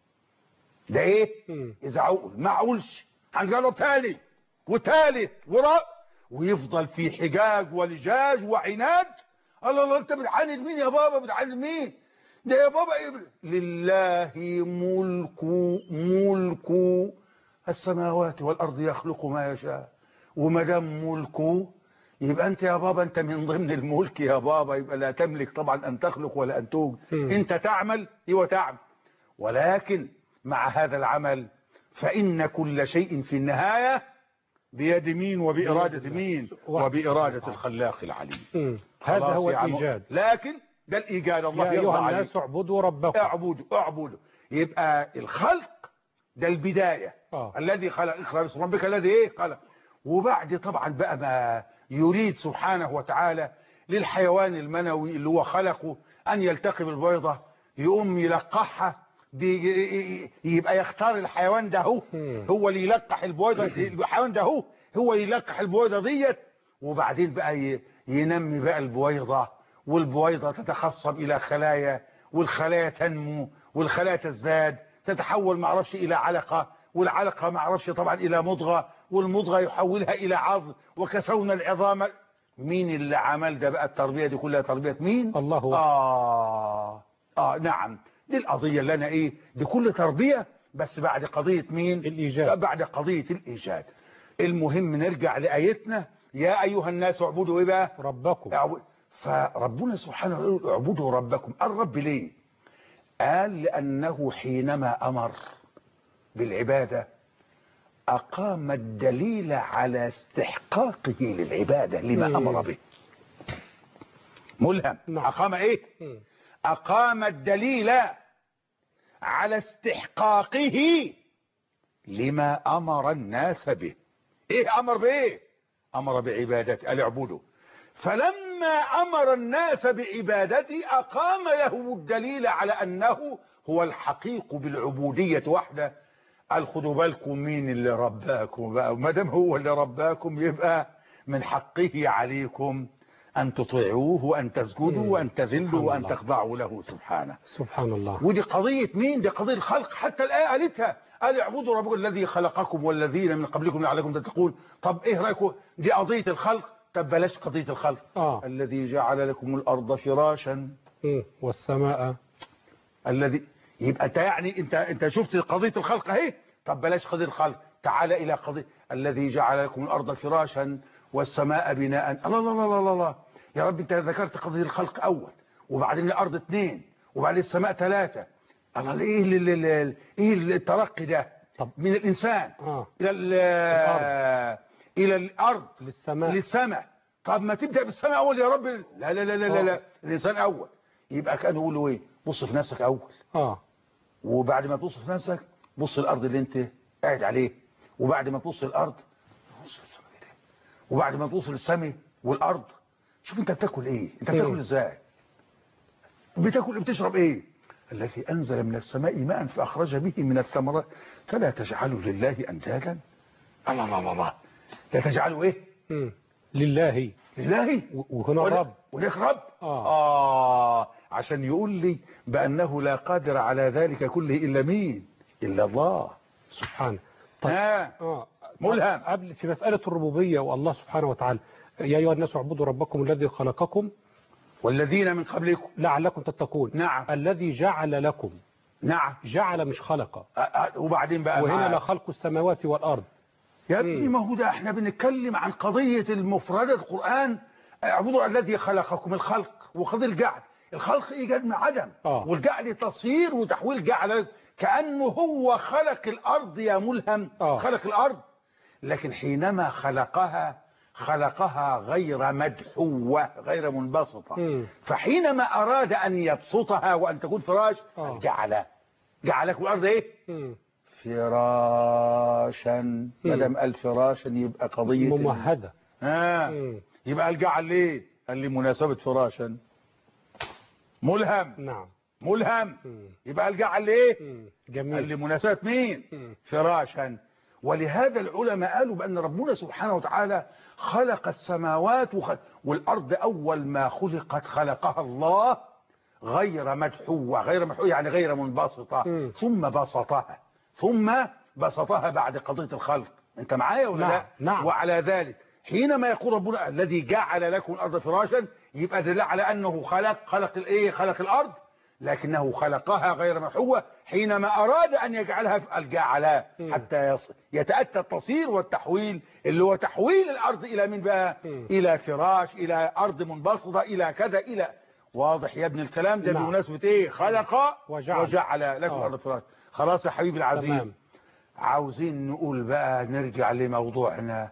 ده إيه مم. إذا عقل ما عقلش هنجرب تاني وتالت ورا ويفضل في حجاج ولجاج وعناد الله الله انت بتعاند مين يا بابا بتعاند مين ده يا بابا إيه؟ لله ملك ملك السماوات والارض يخلق ما يشاء وما دام ملكه يبقى انت يا بابا انت من ضمن الملك يا بابا يبقى لا تملك طبعا ان تخلق ولا ان توجد مم. انت تعمل ايوه تعمل ولكن مع هذا العمل فإن كل شيء في النهاية بيد مين وبإرادة مين وبإرادة الخلاق العليم مم. هذا خلاص هو يا عم. الإيجاد لكن ده الإيجاد الله يا يرضى أيها عليك الناس اعبدوا ربكم اعبدوا اعبدوا يبقى الخلق ده البداية آه. الذي خلق اقرأ باسم ربك الذي ايه خلق وبعد طبعا بقى ما يريد سبحانه وتعالى للحيوان المنوي اللي هو خلقه ان يلتقي بالبيضة يقوم يلقحها بي- يبقى يختار الحيوان ده هو مم. هو اللي يلقح البويضة الحيوان ده هو هو اللي يلقح البويضة ديت وبعدين بقى ي- ينمي بقى البويضة والبويضة تتخصب إلى خلايا والخلايا تنمو والخلايا تزداد تتحول معرفش إلى علقة والعلقة معرفش طبعا إلى مضغة والمضغة يحولها إلى عظم وكسونا العظام مين اللي عمل ده بقى التربية دي كلها تربية مين الله وحده. آه آه نعم دي القضية اللي أنا إيه دي كل تربية بس بعد قضية مين الإيجاد. بعد قضية الإيجاد المهم نرجع لآيتنا يا أيها الناس اعبدوا إيه بقى ربكم اعبد- فربنا سبحانه وتعالى اعبدوا ربكم الرب ليه قال لأنه حينما أمر بالعبادة أقام الدليل على استحقاقه للعبادة لما مم. أمر به ملهم نعم. أقام إيه مم. أقام الدليل على استحقاقه لما أمر الناس به إيه أمر بإيه أمر بعبادته قال اعبدوا فلما أمر الناس بعبادته أقام له الدليل على أنه هو الحقيق بالعبودية وحده قال خدوا بالكم مين اللي رباكم بقى وما دام هو اللي رباكم يبقى من حقه عليكم أن تطيعوه وأن تسجدوا مم. وأن تذلوا سبحان وأن الله. تخضعوا له سبحانه سبحان الله ودي قضية مين دي قضية الخلق حتى الآية قالتها قال اعبدوا ربكم الذي خلقكم والذين من قبلكم لعلكم تتقون طب ايه رأيكم دي قضية الخلق طب بلاش قضية الخلق آه. الذي جعل لكم الأرض فراشا مم. والسماء الذي يبقى انت يعني انت انت شفت قضية الخلق اهي طب بلاش قضية الخلق تعال الى قضية الذي جعل لكم الارض فراشا والسماء بناء الله الله الله الله, الله. يا رب انت ذكرت قضية الخلق اول وبعدين الارض اثنين وبعدين السماء ثلاثة الله ايه ال- ال- ال- ايه الترقي ده طب. من الانسان آه. الى ال- الأرض. الى الارض للسماء للسماء طب ما تبدأ بالسماء اول يا رب لا لا لا لا لا, لا. الانسان اول يبقى كانوا يقولوا ايه بص في نفسك اول آه وبعد ما تبص في نفسك بص الارض اللي انت قاعد عليه وبعد ما تبص الارض بص للسماء كده وبعد ما تبص للسماء والارض شوف انت بتاكل ايه انت بتاكل مم. ازاي بتاكل بتشرب ايه الذي انزل من السماء ماء فاخرج به من الثمرات فلا تجعلوا لله اندادا الله الله الله الله لا تجعلوا ايه مم. لله لله و- وهنا ولا- رب وليك رب آه. آه عشان يقول لي بأنه لا قادر على ذلك كله إلا مين إلا الله سبحانه طيب ها آه. ملهم. قبل في مسألة الربوبية والله سبحانه وتعالى يا أيها الناس اعبدوا ربكم الذي خلقكم والذين من قبلكم لعلكم تتقون نعم. الذي جعل لكم نعم جعل مش خلق أ- أ- وبعدين بقى وهنا معاك. لا خلق السماوات والأرض يا ابني ما هو ده احنا بنتكلم عن قضية المفردة القرآن اعبدوا الذي خلقكم الخلق وقضية الجعل الخلق ايجاد من عدم آه. والجعل تصوير وتحويل جعل كأنه هو خلق الأرض يا ملهم آه. خلق الأرض لكن حينما خلقها خلقها غير مدحوة غير منبسطة مم. فحينما أراد أن يبسطها وأن تكون فراش آه. جعل جعلكم الأرض إيه مم. فراشا ما دام قال فراشا يبقى قضية ممهدة ها مم. يبقى الجعل ليه قال لي مناسبة فراشا ملهم نعم ملهم مم. يبقى الجعل ليه مم. قال جميل لي مناسبة مين مم. فراشا ولهذا العلماء قالوا بأن ربنا سبحانه وتعالى خلق السماوات وخ... والأرض أول ما خلقت خلقها الله غير مدحوة غير مدحوة يعني غير منبسطة مم. ثم بسطها ثم بسطها بعد قضية الخلق انت معايا ولا نعم، لا نعم. وعلى ذلك حينما يقول ربنا الذي جعل لكم الأرض فراشا يبقى دل على أنه خلق خلق الايه خلق الأرض لكنه خلقها غير محوة حينما أراد أن يجعلها في الجعل مم. حتى يص- يتأتى التصير والتحويل اللي هو تحويل الأرض إلى من بقى مم. إلى فراش إلى أرض منبسطة إلى كذا إلى واضح يا ابن الكلام ده نعم. بمناسبة إيه خلق وجعل. وجعل لكم آه. الأرض فراش خلاص يا حبيبي العزيز تمام. عاوزين نقول بقى نرجع لموضوعنا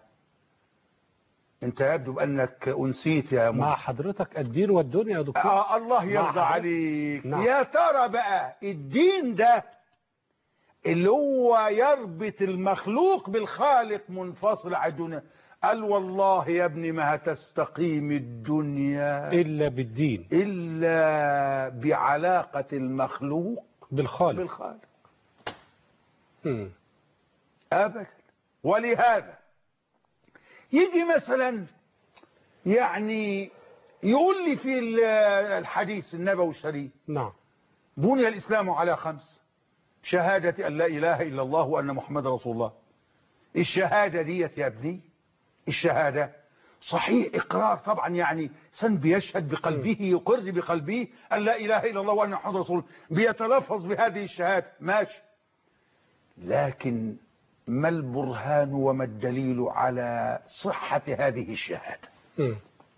انت يبدو بأنك أنسيت يا مع حضرتك الدين والدنيا يا دكتور آه الله يرضى حضرتك. عليك نعم. يا ترى بقى الدين ده اللي هو يربط المخلوق بالخالق منفصل عن الدنيا قال والله يا ابني ما هتستقيم الدنيا إلا بالدين إلا بعلاقة المخلوق بالخالق بالخالق مم. أبدا ولهذا يجي مثلا يعني يقول لي في ال- الحديث النبوي الشريف نعم بني الإسلام على خمس شهادة أن لا إله إلا الله وأن محمد رسول الله الشهادة ديت يا ابني الشهادة صحيح إقرار طبعا يعني سن بيشهد بقلبه يقر بقلبه أن لا إله إلا الله وأن محمد رسول الله بيتلفظ بهذه الشهادة ماشي لكن ما البرهان وما الدليل على صحة هذه الشهادة مم.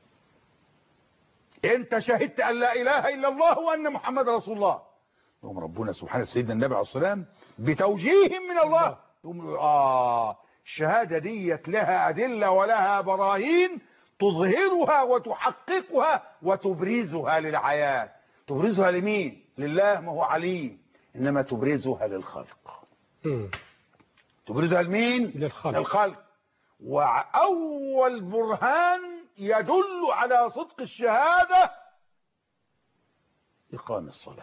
انت شهدت ان لا اله الا الله وان محمد رسول الله يوم ربنا سبحانه سيدنا النبي عليه الصلاه والسلام بتوجيه من الله يقوم اه الشهاده ديت لها ادله ولها براهين تظهرها وتحققها وتبرزها للعيان تبرزها لمين لله ما هو عليم انما تبرزها للخلق مم. تبرزها لمين للخلق. للخلق وأول برهان يدل على صدق الشهادة إقام الصلاة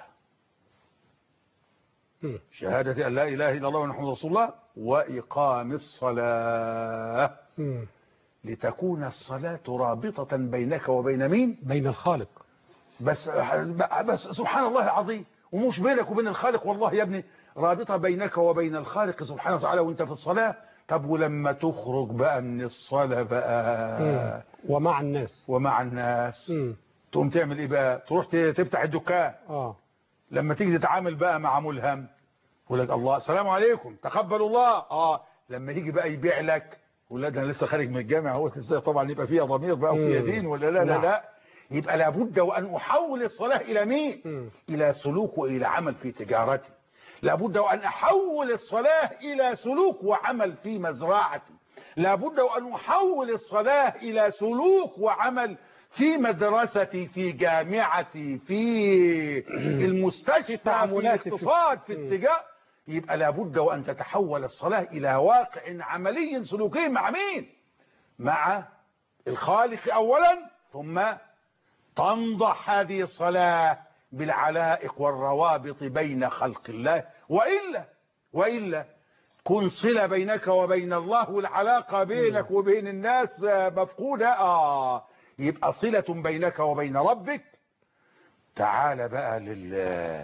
مم. شهادة أن لا إله إلا الله وأن رسول الله وإقام الصلاة مم. لتكون الصلاة رابطة بينك وبين مين بين الخالق بس بس سبحان الله العظيم ومش بينك وبين الخالق والله يا ابني رابطة بينك وبين الخالق سبحانه وتعالى وانت في الصلاة طب ولما تخرج بقى من الصلاة مم. بقى ومع الناس ومع الناس مم. تقوم تعمل ايه بقى تروح ت- تفتح الدكان اه لما تيجي تتعامل بقى مع ملهم يقول لك الله السلام عليكم تقبل الله اه لما يجي بقى يبيع لك يقول لا ده انا لسه خارج من الجامعه هو ازاي طبعا يبقى فيها ضمير بقى وفيها مم. دين ولا لا لا نعم. لا يبقى لابد وان احول الصلاه الى مين مم. الى سلوك والى عمل في تجارتي لابد وان احول الصلاه الى سلوك وعمل في مزرعتي لابد وان احول الصلاه الى سلوك وعمل في مدرستي في جامعتي في المستشفى في تعاملاتي في- الاقتصاد في مم. التجارة يبقى لابد وان تتحول الصلاه الى واقع عملي سلوكي مع مين مع الخالق اولا ثم تنضح هذه الصلاة بالعلائق والروابط بين خلق الله وإلا وإلا كن صلة بينك وبين الله والعلاقة بينك وبين الناس آه، مفقودة آه يبقى صلة بينك وبين ربك تعال بقى لل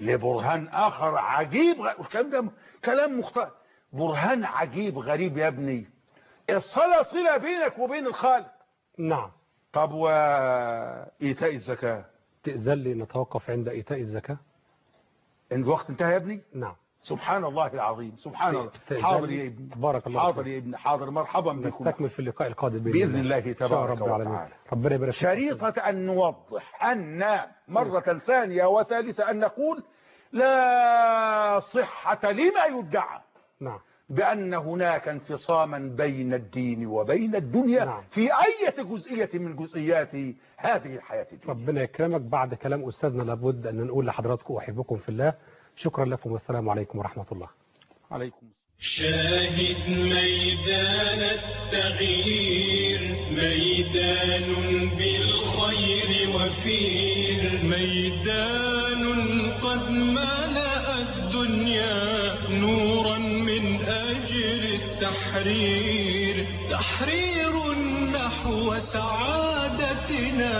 لبرهان آخر عجيب غ- الكلام ده كلام مختلف برهان عجيب غريب يا ابني الصلاة صلة بينك وبين الخالق نعم طب وإيتاء الزكاة تأذن لي نتوقف عند إيتاء الزكاة إن الوقت انتهى يا ابني نعم سبحان الله العظيم سبحان الله تأذن حاضر لي؟ يا ابني بارك الله حاضر فيك. يا ابني حاضر مرحبا بكم نستكمل في اللقاء القادم بإذن الله إن شاء تبارك رب العالمين وتعالى. ربنا يبارك فيك. شريطة أن نوضح أن مرة ثانية وثالثة أن نقول لا صحة لما يدعى نعم بأن هناك انفصاما بين الدين وبين الدنيا نعم. في أي جزئية من جزئيات هذه الحياة الدنيا ربنا يكرمك بعد كلام أستاذنا لابد أن نقول لحضراتكم أحبكم في الله شكرا لكم والسلام عليكم ورحمة الله عليكم شاهد ميدان التغيير ميدان بالخير وفير ميدان قد ملأ الدنيا نورا من أجل التحرير تحرير نحو سعادتنا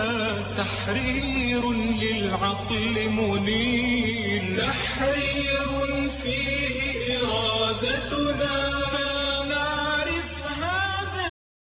تحرير للعقل منير تحرير في